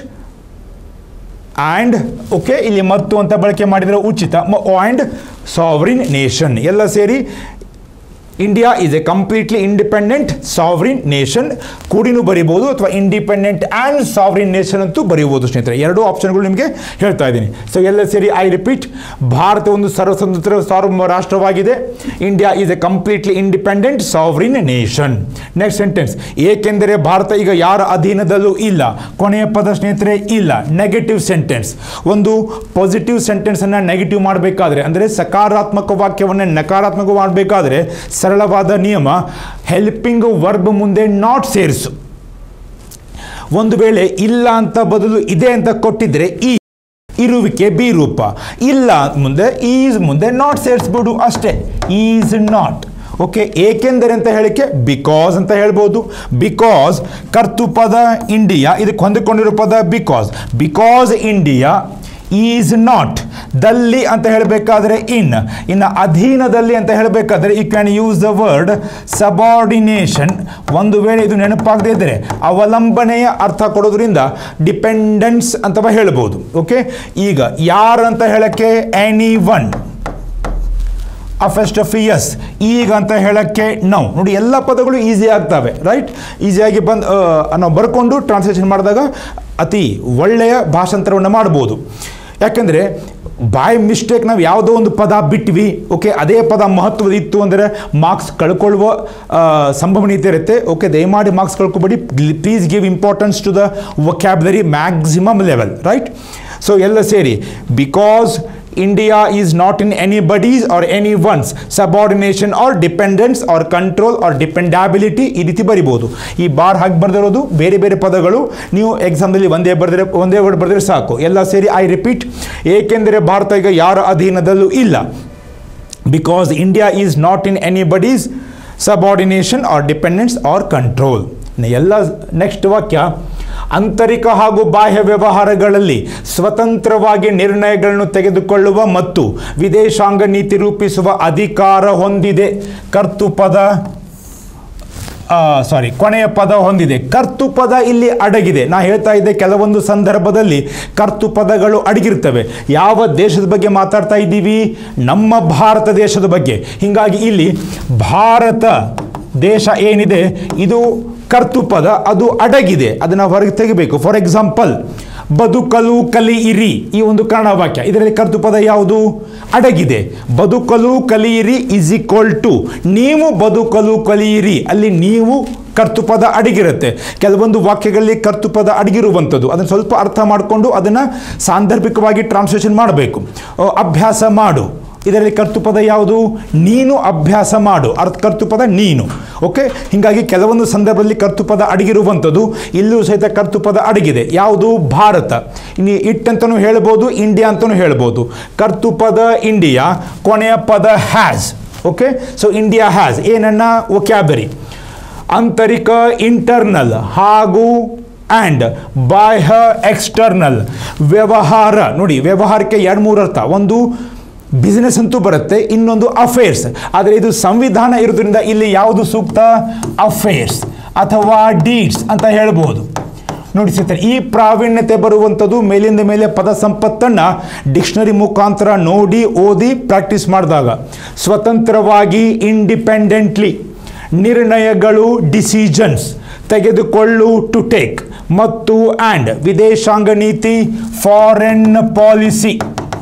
and okay ಇಲ್ಲಿ ಮತ್ತು ಅಂತ ಬಳಕೆ ಮಾಡಿದರೆ ಉಚಿತ ಆ್ಯಂಡ್ ಸಾವ್ರಿನ್ ನೇಷನ್ ಎಲ್ಲ ಸೇರಿ India is a completely independent sovereign nation ಕೂಡಿನೂ ಬರಿಬೋದು ಅಥವಾ ಇಂಡಿಪೆಂಡೆಂಟ್ ಆ್ಯಂಡ್ ಸಾವ್ರಿನ್ ನೇಷನ್ ಅಂತೂ ಬರೀಬೋದು ಸ್ನೇಹಿತರೆ ಎರಡೂ ಆಪ್ಷನ್ಗಳು ನಿಮಗೆ ಹೇಳ್ತಾ ಇದ್ದೀನಿ ಸೊ ಎಲ್ಲ ಸೇರಿ ಐ ರಿಪೀಟ್ ಭಾರತ ಒಂದು ಸರ್ವಸ್ವತಂತ್ರ ಸಾರ್ವಭೌಮ ರಾಷ್ಟ್ರವಾಗಿದೆ India is a completely independent sovereign nation next sentence ಏಕೆಂದರೆ ಭಾರತ ಈಗ ಯಾರ ಅಧೀನದಲ್ಲೂ ಇಲ್ಲ ಕೊನೆಯ ಪದ ಸ್ನೇಹಿತರೆ ಇಲ್ಲ ನೆಗೆಟಿವ್ ಸೆಂಟೆನ್ಸ್ ಒಂದು ಪಾಸಿಟಿವ್ ಸೆಂಟೆನ್ಸನ್ನು ನೆಗೆಟಿವ್ ಮಾಡಬೇಕಾದ್ರೆ ಅಂದರೆ ಸಕಾರಾತ್ಮಕ ವಾಕ್ಯವನ್ನು ನಕಾರಾತ್ಮಕ ಮಾಡಬೇಕಾದ್ರೆ ಸರಳವಾದ ನಿಯಮ ಹೆಲ್ಪಿಂಗ್ ವರ್ಬ್ ಮುಂದೆ ನಾಟ್ ಸೇರಿಸು ಒಂದು ವೇಳೆ ಇಲ್ಲ ಅಂತ ಬದಲು ಇದೆ ಅಂತ ಕೊಟ್ಟಿದ್ರೆ ಈ ಇರುವಿಕೆ ಬಿ ರೂಪ ಇಲ್ಲ ಮುಂದೆ ಈಸ್ ಮುಂದೆ ನಾಟ್ ಸೇರಿಸ್ಬಿಡು ಅಷ್ಟೇ ಈಸ್ ನಾಟ್ ಓಕೆ ಏಕೆಂದರೆ ಅಂತ ಹೇಳಿಕೆ ಬಿಕಾಸ್ ಅಂತ ಹೇಳ್ಬೋದು ಬಿಕಾಸ್ ಕರ್ತು ಪದ ಇಂಡಿಯಾ ಇದಕ್ಕೆ ಹೊಂದಿಕೊಂಡಿರೋ ಪದ because because India is not ದಲ್ಲಿ ಅಂತ ಹೇಳಬೇಕಾದ್ರೆ ಇನ್ ಇನ್ನು ಅಧೀನದಲ್ಲಿ ಅಂತ ಹೇಳಬೇಕಾದ್ರೆ you can use the word subordination ಒಂದು ವೇಳೆ ಇದು ನೆನಪಾಗದೇ ಇದ್ದರೆ ಅವಲಂಬನೆಯ ಅರ್ಥ ಕೊಡೋದ್ರಿಂದ ಡಿಪೆಂಡೆನ್ಸ್ ಅಂತವ ಹೇಳ್ಬೋದು ಓಕೆ ಈಗ ಯಾರಂತ ಹೇಳಕ್ಕೆ ಎನಿ ಒನ್ ಅಫೆಸ್ಟಫಿಯಸ್ ಈಗ ಅಂತ ಹೇಳಕ್ಕೆ ನಾವು ನೋಡಿ ಎಲ್ಲ ಪದಗಳು ಈಸಿ ಆಗ್ತವೆ ರೈಟ್ ಈಸಿಯಾಗಿ ಬಂದು ನಾವು ಬರ್ಕೊಂಡು ಟ್ರಾನ್ಸ್ಲೇಷನ್ ಮಾಡಿದಾಗ ಅತಿ ಒಳ್ಳೆಯ ಭಾಷಾಂತರವನ್ನು ಮಾಡ್ಬೋದು ಯಾಕಂದರೆ ಬೈ ಮಿಸ್ಟೇಕ್ ನಾವು ಯಾವುದೋ ಒಂದು ಪದ ಬಿಟ್ವಿ ಓಕೆ ಅದೇ ಪದ ಮಹತ್ವದ ಇತ್ತು ಅಂದರೆ ಮಾರ್ಕ್ಸ್ ಕಳ್ಕೊಳ್ಳುವ ಆ, ಸಂಭವನೀಯತೆ ಇರುತ್ತೆ ಓಕೆ ದಯಮಾಡಿ ಮಾರ್ಕ್ಸ್ ಕಳ್ಕೊಬೇಡಿ please give importance to the vocabulary maximum level right so ಎಲ್ಲ ಸೇರಿ because India is not in any bodies or any ones subordination or dependence or control or dependability ಈ ರೀತಿ ಬರಿಬೋದು ಈ ಬಾರ್ ಹಾಕಿ ಬರ್ದಿರೋದು ಬೇರೆ ಬೇರೆ ಪದಗಳು ನೀವು ಎಕ್ಸಾಮ್ದಲ್ಲಿ ಒಂದೇ ಬರೆದ್ರೆ ಒಂದೇ ವರ್ಡ್ ಬರೆದ್ರೆ ಸಾಕು ಎಲ್ಲ ಸೇರಿ ಐ ರಿಪೀಟ್ ಏಕೆಂದರೆ ಭಾರತ ಈಗ ಯಾರ ಅಧೀನದಲ್ಲೂ ಇಲ್ಲ because India is not in any bodies subordination or dependence or control ಎಲ್ಲ ನೆಕ್ಸ್ಟ್ ವಾಕ್ಯ ಆಂತರಿಕ ಹಾಗೂ ಬಾಹ್ಯ ವ್ಯವಹಾರಗಳಲ್ಲಿ ಸ್ವತಂತ್ರವಾಗಿ ನಿರ್ಣಯಗಳನ್ನು ತೆಗೆದುಕೊಳ್ಳುವ ಮತ್ತು ವಿದೇಶಾಂಗ ನೀತಿ ರೂಪಿಸುವ ಅಧಿಕಾರ ಹೊಂದಿದೆ ಕರ್ತು ಪದ ಸಾರಿ ಕೊನೆಯ ಪದ ಹೊಂದಿದೆ ಕರ್ತು ಪದ ಇಲ್ಲಿ ಅಡಗಿದೆ ನಾ ಹೇಳ್ತಾ ಇದ್ದೆ ಕೆಲವೊಂದು ಸಂದರ್ಭದಲ್ಲಿ ಕರ್ತು ಪದಗಳು ಅಡಗಿರ್ತವೆ ಯಾವ ದೇಶದ ಬಗ್ಗೆ ಮಾತಾಡ್ತಾ ಇದ್ದೀವಿ ನಮ್ಮ ಭಾರತ ದೇಶದ ಬಗ್ಗೆ ಹೀಗಾಗಿ ಇಲ್ಲಿ ಭಾರತ ದೇಶ ಏನಿದೆ ಇದು ಕರ್ತು ಪದ ಅದು ಅಡಗಿದೆ ಅದನ್ನು ಹೊರಗೆ ತೆಗಿಬೇಕು ಫಾರ್ ಎಕ್ಸಾಂಪಲ್ ಬದುಕಲು ಕಲಿಯಿರಿ ಈ ಒಂದು ಕನ್ನಡ ವಾಕ್ಯ ಇದರಲ್ಲಿ ಕರ್ತೃ ಪದ ಯಾವುದು ಅಡಗಿದೆ ಬದುಕಲು ಕಲಿಯಿರಿ ಇಸ್ ಈಕ್ವಲ್ ಟು ನೀವು ಬದುಕಲು ಕಲಿಯಿರಿ ಅಲ್ಲಿ ನೀವು ಕರ್ತೃಪದ ಅಡಗಿರುತ್ತೆ ಕೆಲವೊಂದು ವಾಕ್ಯಗಳಲ್ಲಿ ಕರ್ತೃಪದ ಅಡಗಿರುವಂಥದ್ದು ಅದನ್ನು ಸ್ವಲ್ಪ ಅರ್ಥ ಮಾಡಿಕೊಂಡು ಅದನ್ನು ಸಾಂದರ್ಭಿಕವಾಗಿ ಟ್ರಾನ್ಸ್ಲೇಷನ್ ಮಾಡಬೇಕು ಅಹ್, ಅಭ್ಯಾಸ ಮಾಡು ಇದರಲ್ಲಿ ಕರ್ತೃಪದ ಯಾವುದು ನೀನು ಅಭ್ಯಾಸ ಮಾಡು ಅರ್ಥ ಕರ್ತೃಪದ ನೀನು ಓಕೆ ಹೀಗಾಗಿ ಕೆಲವೊಂದು ಸಂದರ್ಭದಲ್ಲಿ ಕರ್ತೃಪದ ಅಡಗಿರುವಂಥದ್ದು ಇಲ್ಲೂ ಸಹಿತ ಕರ್ತೃಪದ ಅಡಗಿದೆ ಯಾವುದು ಭಾರತ ಇನ್ನು ಇಟ್ ಅಂತಲೂ ಹೇಳ್ಬೋದು ಇಂಡಿಯಾ ಅಂತಲೂ ಹೇಳ್ಬೋದು ಕರ್ತೃಪದ ಇಂಡಿಯಾ ಕೊನೆಯ ಪದ has okay so India has ಏನನ್ನ ಒಕ್ಯಾಬರಿ ಆಂತರಿಕ ಇಂಟರ್ನಲ್ ಹಾಗೂ ಆ್ಯಂಡ್ ಬಾಹ್ಯ ಎಕ್ಸ್ಟರ್ನಲ್ ವ್ಯವಹಾರ ನೋಡಿ ವ್ಯವಹಾರಕ್ಕೆ ಎರಡು ಮೂರು ಅರ್ಥ ಒಂದು ಬಿಸ್ನೆಸ್ ಅಂತೂ ಬರುತ್ತೆ ಇನ್ನೊಂದು ಅಫೇರ್ಸ್ ಆದರೆ ಇದು ಸಂವಿಧಾನ ಇರೋದ್ರಿಂದ ಇಲ್ಲಿ ಯಾವುದು ಸೂಕ್ತ ಅಫೇರ್ಸ್ ಅಥವಾ ಡೀಡ್ಸ್ ಅಂತ ಹೇಳ್ಬೋದು ನೋಡಿ ಸ್ನೇಹಿತರೆ ಈ ಪ್ರಾವೀಣ್ಯತೆ ಬರುವಂಥದ್ದು ಮೇಲಿಂದ ಮೇಲೆ ಪದ ಸಂಪತ್ತನ್ನು ಡಿಕ್ಷನರಿ ಮುಖಾಂತರ ನೋಡಿ ಓದಿ ಪ್ರಾಕ್ಟೀಸ್ ಮಾಡಿದಾಗ ಸ್ವತಂತ್ರವಾಗಿ ಇಂಡಿಪೆಂಡೆಂಟ್ಲಿ ನಿರ್ಣಯಗಳು ಡಿಸಿಷನ್ಸ್ ತೆಗೆದುಕೊಳ್ಳು ಟು ಟೇಕ್ ಮತ್ತು ಆ್ಯಂಡ್ ವಿದೇಶಾಂಗ ನೀತಿ ಫಾರೆನ್ ಪಾಲಿಸಿ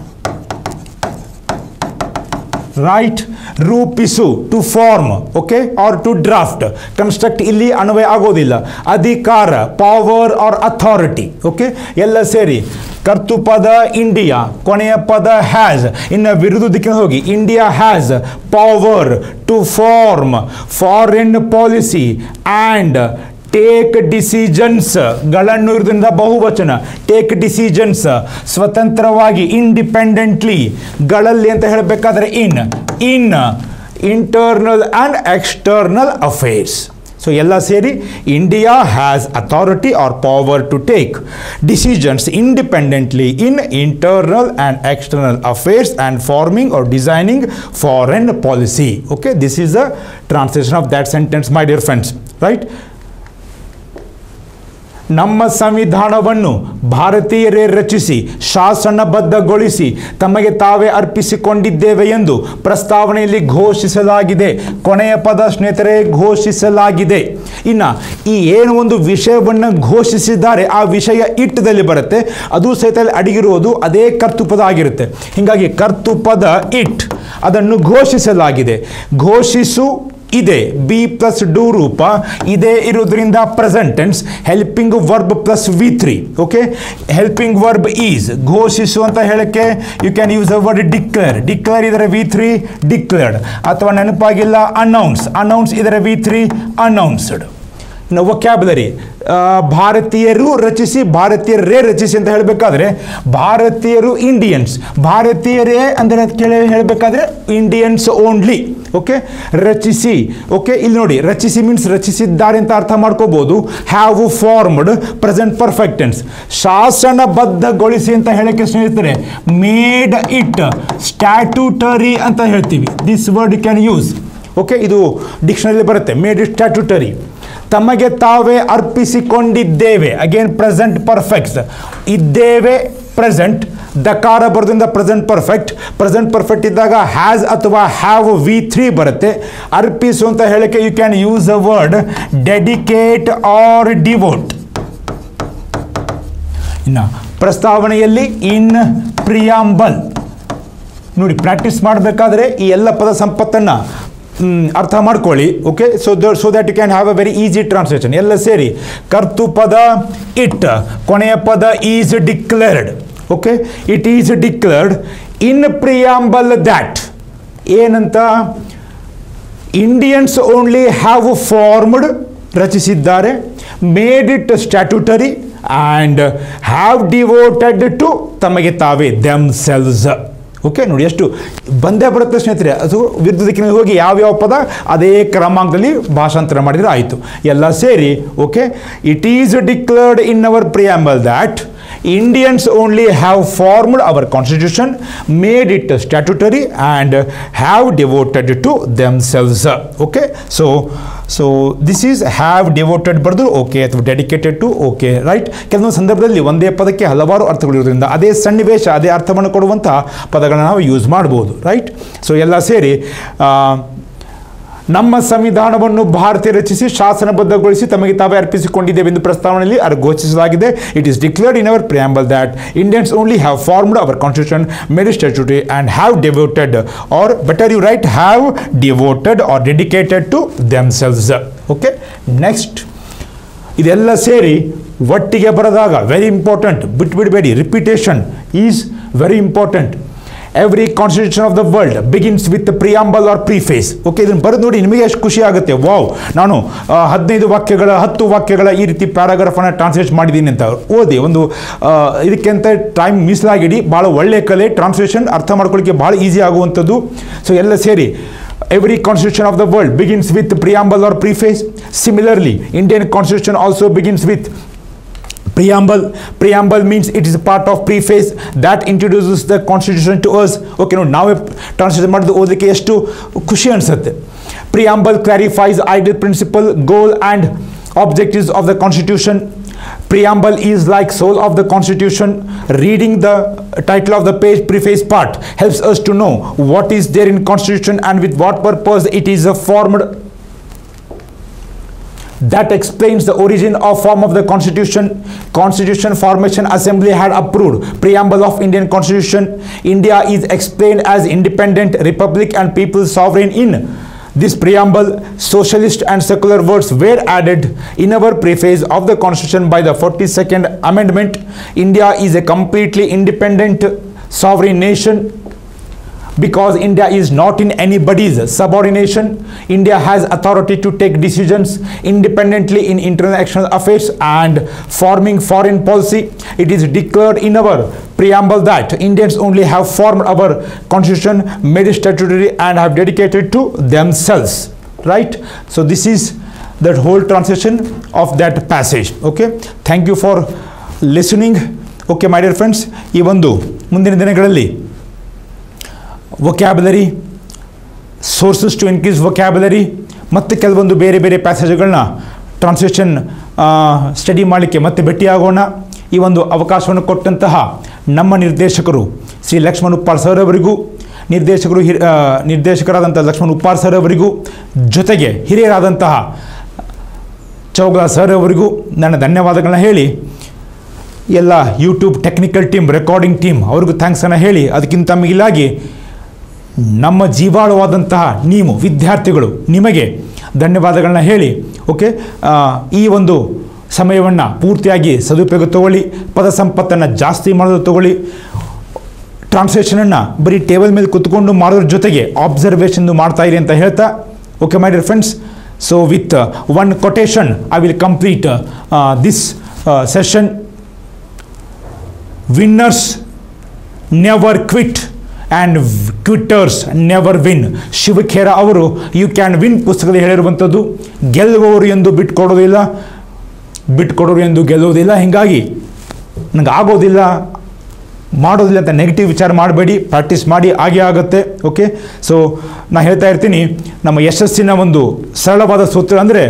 ರೈಟ್ ರೂಪಿಸು to form okay or to draft construct ಇಲ್ಲಿ ಅನ್ವಯ ಆಗೋದಿಲ್ಲ ಅಧಿಕಾರ ಪವರ್ ಆರ್ ಅಥಾರಿಟಿ ಓಕೆ ಎಲ್ಲ ಸೇರಿ ಕರ್ತೃಪದ ಇಂಡಿಯಾ ಕೊನೆಯ ಪದ ಹ್ಯಾಸ್ ಇನ್ನು ವಿರುದ್ಧ ದಿಕ್ಕಿನ ಹೋಗಿ India has power to form foreign policy and take decisions ಗಳನ್ನು ಇರೋದ್ರಿಂದ ಬಹುವಚನ ಟೇಕ್ ಡಿಸಿಷನ್ಸ್ ಸ್ವತಂತ್ರವಾಗಿ ಇಂಡಿಪೆಂಡೆಂಟ್ಲಿ ಗಳಲ್ಲಿ ಅಂತ ಹೇಳಬೇಕಾದ್ರೆ in in internal and external affairs so ಎಲ್ಲ ಸೇರಿ India has authority or power to take decisions independently in internal and external affairs and forming or designing foreign policy okay this is a translation of that sentence my dear friends right ನಮ್ಮ ಸಂವಿಧಾನವನ್ನು ಭಾರತೀಯರೇ ರಚಿಸಿ ಶಾಸನಬದ್ಧಗೊಳಿಸಿ ತಮಗೆ ತಾವೇ ಅರ್ಪಿಸಿಕೊಂಡಿದ್ದೇವೆ ಎಂದು ಪ್ರಸ್ತಾವನೆಯಲ್ಲಿ ಘೋಷಿಸಲಾಗಿದೆ ಕೊನೆಯ ಪದ ಸ್ನೇಹಿತರೆ ಘೋಷಿಸಲಾಗಿದೆ ಇನ್ನು ಈ ಏನು ಒಂದು ವಿಷಯವನ್ನು ಘೋಷಿಸಿದ್ದಾರೆ ಆ ವಿಷಯ ಇಟ್ಟದಲ್ಲಿ ಬರುತ್ತೆ ಅದು ಸಹಿತ ಅಲ್ಲಿ ಅಡಗಿರುವುದು ಅದೇ ಕರ್ತೃಪದ ಆಗಿರುತ್ತೆ ಹೀಗಾಗಿ ಕರ್ತೃಪದ ಇಟ್ ಅದನ್ನು ಘೋಷಿಸಲಾಗಿದೆ ಘೋಷಿಸು ಇದೆ ಬಿ ಪ್ಲಸ್ ಡೂ ರೂಪ ಇದೇ ಇರೋದ್ರಿಂದ present tense helping verb plus V three okay helping verb is ಘೋಷಿಸು ಅಂತ ಹೇಳಕ್ಕೆ you can use a word declare declare ಇದರ ವಿ ತ್ರೀ ಡಿಕ್ಲೇರ್ಡ್ ಅಥವಾ ನೆನಪಾಗಿಲ್ಲ ಅನೌನ್ಸ್ ಅನೌನ್ಸ್ ಇದರ ವಿ ತ್ರೀ ಅನೌನ್ಸ್ಡ್ ಇನ್ನು ವೊಕ್ಯಾಬುಲರಿ ಭಾರತೀಯರು ರಚಿಸಿ ಭಾರತೀಯರೇ ರಚಿಸಿ ಅಂತ ಹೇಳಬೇಕಾದ್ರೆ ಭಾರತೀಯರು ಇಂಡಿಯನ್ಸ್ ಭಾರತೀಯರೇ ಅಂದರೆ ಕೇಳಿ ಹೇಳಬೇಕಾದ್ರೆ ಇಂಡಿಯನ್ಸ್ ಓನ್ಲಿ ಓಕೆ ರಚಿಸಿ ಓಕೆ ಇಲ್ಲಿ ನೋಡಿ ರಚಿಸಿ ಮೀನ್ಸ್ ರಚಿಸಿದ್ದಾರೆ ಅಂತ ಅರ್ಥ ಮಾಡ್ಕೋಬಹುದು ಹ್ಯಾವ್ ಫಾರ್ಮ್ಡ್ ಪ್ರೆಸೆಂಟ್ ಪರ್ಫೆಕ್ಟೆನ್ಸ್ ಶಾಸನಬದ್ಧಗೊಳಿಸಿ ಅಂತ ಹೇಳಕ್ಕೆ ಸ್ನೇಹಿತರೆ ಮೇಡ್ ಇಟ್ ಸ್ಟ್ಯಾಟ್ಯೂಟರಿ ಅಂತ ಹೇಳ್ತೀವಿ this word can use okay ಇದು ಡಿಕ್ಷನರಿ ಬರುತ್ತೆ ಮೇಡ್ ಇಟ್ ಸ್ಟ್ಯಾಟ್ಯೂಟರಿ ತಮಗೆ ತಾವೇ ಅರ್ಪಿಸಿಕೊಂಡಿದ್ದೇವೆ ಅಗೇನ್ ಪ್ರೆಸೆಂಟ್ ಪರ್ಫೆಕ್ಟ್ಸ್ ಇದ್ದೇವೆ ಪ್ರೆಸೆಂಟ್ ದಕಾರ ಬರೋದ್ರಿಂದ ಪ್ರೆಸೆಂಟ್ ಪರ್ಫೆಕ್ಟ್ ಪ್ರೆಸೆಂಟ್ ಪರ್ಫೆಕ್ಟ್ ಇದ್ದಾಗ ಹ್ಯಾಸ್ ಅಥವಾ ಹ್ಯಾವ್ ವಿ ತ್ರೀ ಬರುತ್ತೆ ಅರ್ಪಿಸು ಅಂತ ಹೇಳಕ್ಕೆ you can use a word dedicate or devote ಇನ್ನು ಪ್ರಸ್ತಾವನೆಯಲ್ಲಿ ಇನ್ ಪ್ರಿಯಾಂಬಲ್ ನೋಡಿ ಪ್ರಾಕ್ಟೀಸ್ ಮಾಡಬೇಕಾದ್ರೆ ಈ ಎಲ್ಲ ಪದ ಸಂಪತ್ತನ್ನು ಅರ್ಥ ಮಾಡ್ಕೊಳ್ಳಿ okay so the so that you can have a very easy translation ಎಲ್ಲ ಸೇರಿ ಕರ್ತು ಪದ ಇಟ್ ಕೊನೆಯ ಪದ is declared okay it is declared in preamble that ಏನಂತ ಇಂಡಿಯನ್ಸ್ ಓನ್ಲಿ ಹ್ಯಾವ್ ಫಾರ್ಮ್ಡ್ ರಚಿಸಿದ್ದಾರೆ made it statutory and have devoted to ತಮಗೆ ತಾವೇ ದೆಮ್ ಸೆಲ್ಸ್ ಓಕೆ ನೋಡಿ ಎಷ್ಟು ಬಂದೇ ಬರುತ್ತೆ ಸ್ನೇಹಿತರೆ ಅದು ವಿರುದ್ಧ ದಿಕ್ಕಿನಲ್ಲಿ ಹೋಗಿ ಯಾವ್ಯಾವ ಪದ ಅದೇ ಕ್ರಮಾಂಕದಲ್ಲಿ ಭಾಷಾಂತರ ಮಾಡಿದರೆ ಆಯಿತು ಎಲ್ಲ ಸೇರಿ okay it is declared in our preamble that Indians only have formed our constitution, made it statutory, and have devoted to themselves. Okay, so so this is have devoted ಬರೆದು ಓಕೆ ಅಥವಾ ಡೆಡಿಕೇಟೆಡ್ ಟು ಓಕೆ ರೈಟ್ ಕೆಲವೊಂದು ಸಂದರ್ಭದಲ್ಲಿ ಒಂದೇ ಪದಕ್ಕೆ ಹಲವಾರು ಅರ್ಥಗಳಿರೋದ್ರಿಂದ ಅದೇ ಸನ್ನಿವೇಶ ಅದೇ ಅರ್ಥವನ್ನು ಕೊಡುವಂಥ ಪದಗಳನ್ನು ನಾವು ಯೂಸ್ ಮಾಡ್ಬೋದು ರೈಟ್ ಸೊ ಎಲ್ಲ ಸೇರಿ ನಮ್ಮ ಸಂವಿಧಾನವನ್ನು ಭಾರತೀಯ ರಚಿಸಿ ಶಾಸನಬದ್ಧಗೊಳಿಸಿ ತಮಗೆ ತಾವೇ ಅರ್ಪಿಸಿಕೊಂಡಿದ್ದೇವೆ ಎಂದು ಪ್ರಸ್ತಾವನೆಯಲ್ಲಿ ಅದು ಘೋಷಿಸಲಾಗಿದೆ it is declared in our preamble that Indians only have formed our constitution made statutory and have devoted or better you right have devoted or dedicated to themselves okay next ಇದೆಲ್ಲ ಸೇರಿ ಒಟ್ಟಿಗೆ ಬರೆದಾಗ ವೆರಿ ಇಂಪಾರ್ಟೆಂಟ್ ಬಿಟ್ಬಿಡಬೇಡಿ repetition is very important every constitution of the world begins with preamble or preface okay ಇದನ್ನು ಬರೆದು ನೋಡಿ ನಿಮಗೆ ಎಷ್ಟು ಖುಷಿ ಆಗುತ್ತೆ ವಾವ್ ನಾನು ಆ, ಹದಿನೈದು ವಾಕ್ಯಗಳ ಹತ್ತು ವಾಕ್ಯಗಳ ಈ ರೀತಿ ಪ್ಯಾರಾಗ್ರಾಫನ್ನು ಟ್ರಾನ್ಸ್ಲೇಟ್ ಮಾಡಿದ್ದೀನಿ ಅಂತ ಓದಿ ಒಂದು ಆ, ಇದಕ್ಕೆ ಅಂತ ಟೈಮ್ ಮೀಸಲಾಗಿಡಿ ಭಾಳ ಒಳ್ಳೆಯ ಕಲೆ ಟ್ರಾನ್ಸ್ಲೇಷನ್ ಅರ್ಥ ಮಾಡ್ಕೊಳ್ಳಿಕ್ಕೆ ಭಾಳ ಈಸಿ ಆಗುವಂಥದ್ದು ಸೊ ಎಲ್ಲ ಸೇರಿ Every constitution of the world begins with preamble or preface. Similarly, Indian constitution also begins with preamble preamble means it is a part of preface that introduces the constitution to us okay no ನಾವೇ translate ಮಾಡಿದ್ದು ಓದಲಿಕ್ಕೆ ಎಷ್ಟು ಖುಷಿ ಅನಿಸುತ್ತೆ preamble clarifies ideal principle goal and objectives of the constitution preamble is like soul of the constitution reading the title of the page preface part helps us to know what is there in constitution and with what purpose it is uh, formed that explains the origin of form of the constitution constitution formation assembly had approved preamble of indian constitution india is explained as independent republic and people sovereign in this preamble socialist and secular words were added in our preface of the constitution by the 42nd amendment india is a completely independent sovereign nation because India is not in anybody's subordination. India has authority to take decisions independently in international affairs and forming foreign policy. It is declared in our preamble that Indians only have formed our constitution, made it statutory, and have dedicated to themselves. Right? So, this is the whole translation of that passage. Okay? Thank you for listening. Okay, my dear friends, ಈ ಒಂದು ಮುಂದಿನ ದಿನಗಳಲ್ಲಿ vocabulary sources to increase vocabulary ಮತ್ತು ಕೆಲವೊಂದು ಬೇರೆ ಬೇರೆ ಪ್ಯಾಸೇಜ್ಗಳನ್ನ translation study ಮಾಡಲಿಕ್ಕೆ ಮತ್ತೆ ಭೇಟಿಯಾಗೋಣ ಈ ಒಂದು ಅವಕಾಶವನ್ನು ಕೊಟ್ಟಂತಹ ನಮ್ಮ ನಿರ್ದೇಶಕರು ಶ್ರೀ ಲಕ್ಷ್ಮಣ್ ಉಪ್ಪಾಳ್ ಸರ್ ಅವರಿಗೂ ನಿರ್ದೇಶಕರು ಹಿರ್ ಆ, ನಿರ್ದೇಶಕರಾದಂಥ ಲಕ್ಷ್ಮಣ್ ಉಪ್ಪಾಳ್ ಸರ್ ಅವರಿಗೂ ಜೊತೆಗೆ ಹಿರಿಯರಾದಂತಹ ಚೌಗಲ ಸರ್ ಅವರಿಗೂ ನನ್ನ ಧನ್ಯವಾದಗಳನ್ನ ಹೇಳಿ ಎಲ್ಲ YouTube technical team recording team ಅವ್ರಿಗೂ ಥ್ಯಾಂಕ್ಸನ್ನು ಹೇಳಿ ಅದಕ್ಕಿಂತ ಮಿಗಿಲಾಗಿ ನಮ್ಮ ಜೀವಾಳವಾದಂತಹ ನೀವು ವಿದ್ಯಾರ್ಥಿಗಳು ನಿಮಗೆ ಧನ್ಯವಾದಗಳನ್ನ ಹೇಳಿ ಓಕೆ ಆ, ಈ ಒಂದು ಸಮಯವನ್ನು ಪೂರ್ತಿಯಾಗಿ ಸದುಪಯೋಗ ತಗೊಳ್ಳಿ ಪದ ಸಂಪತ್ತನ್ನು ಜಾಸ್ತಿ ಮಾಡೋದು ತಗೊಳ್ಳಿ ಟ್ರಾನ್ಸ್ಲೇಷನನ್ನು ಬರೀ ಟೇಬಲ್ ಮೇಲೆ ಕುತ್ಕೊಂಡು ಮಾಡೋದ್ರ ಜೊತೆಗೆ ಆಬ್ಸರ್ವೇಷನ್ ಮಾಡ್ತಾ ಇರಿ ಅಂತ ಹೇಳ್ತಾ okay my dear friends so with one quotation I will complete this session winners never quit and quitters never win Shiv Khera ಅವರು ಯು ಕ್ಯಾನ್ ವಿನ್ ಪುಸ್ತಕದಲ್ಲಿ ಹೇಳಿರುವಂಥದ್ದು ಗೆಲ್ಲುವವರು ಎಂದು ಬಿಟ್ಕೊಡೋದಿಲ್ಲ ಬಿಟ್ಕೊಡೋರು ಎಂದು ಗೆಲ್ಲುವುದಿಲ್ಲ ಹೀಗಾಗಿ ನನಗೆ ಆಗೋದಿಲ್ಲ ಮಾಡೋದಿಲ್ಲ ಅಂತ ನೆಗೆಟಿವ್ ವಿಚಾರ ಮಾಡಬೇಡಿ ಪ್ರಾಕ್ಟೀಸ್ ಮಾಡಿ ಆಗೇ ಆಗುತ್ತೆ ಓಕೆ ಸೊ ನಾನು ಹೇಳ್ತಾ ಇರ್ತೀನಿ ನಮ್ಮ ಯಶಸ್ಸಿನ ಒಂದು ಸರಳವಾದ ಸೂತ್ರ ಅಂದರೆ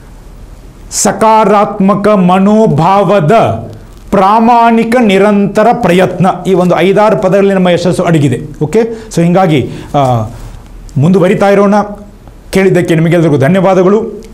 ಸಕಾರಾತ್ಮಕ ಮನೋಭಾವದ ಪ್ರಾಮಾಣಿಕ ನಿರಂತರ ಪ್ರಯತ್ನ ಈ ಒಂದು ಐದಾರು ಪದಗಳಲ್ಲಿ ನಮ್ಮ ಯಶಸ್ಸು ಅಡಗಿದೆ ಓಕೆ ಸೊ ಹೀಗಾಗಿ ಆ, ಮುಂದುವರಿತಾ ಇರೋಣ ಕೇಳಿದ್ದಕ್ಕೆ ನಿಮಗೆಲ್ಲರಿಗೂ ಧನ್ಯವಾದಗಳು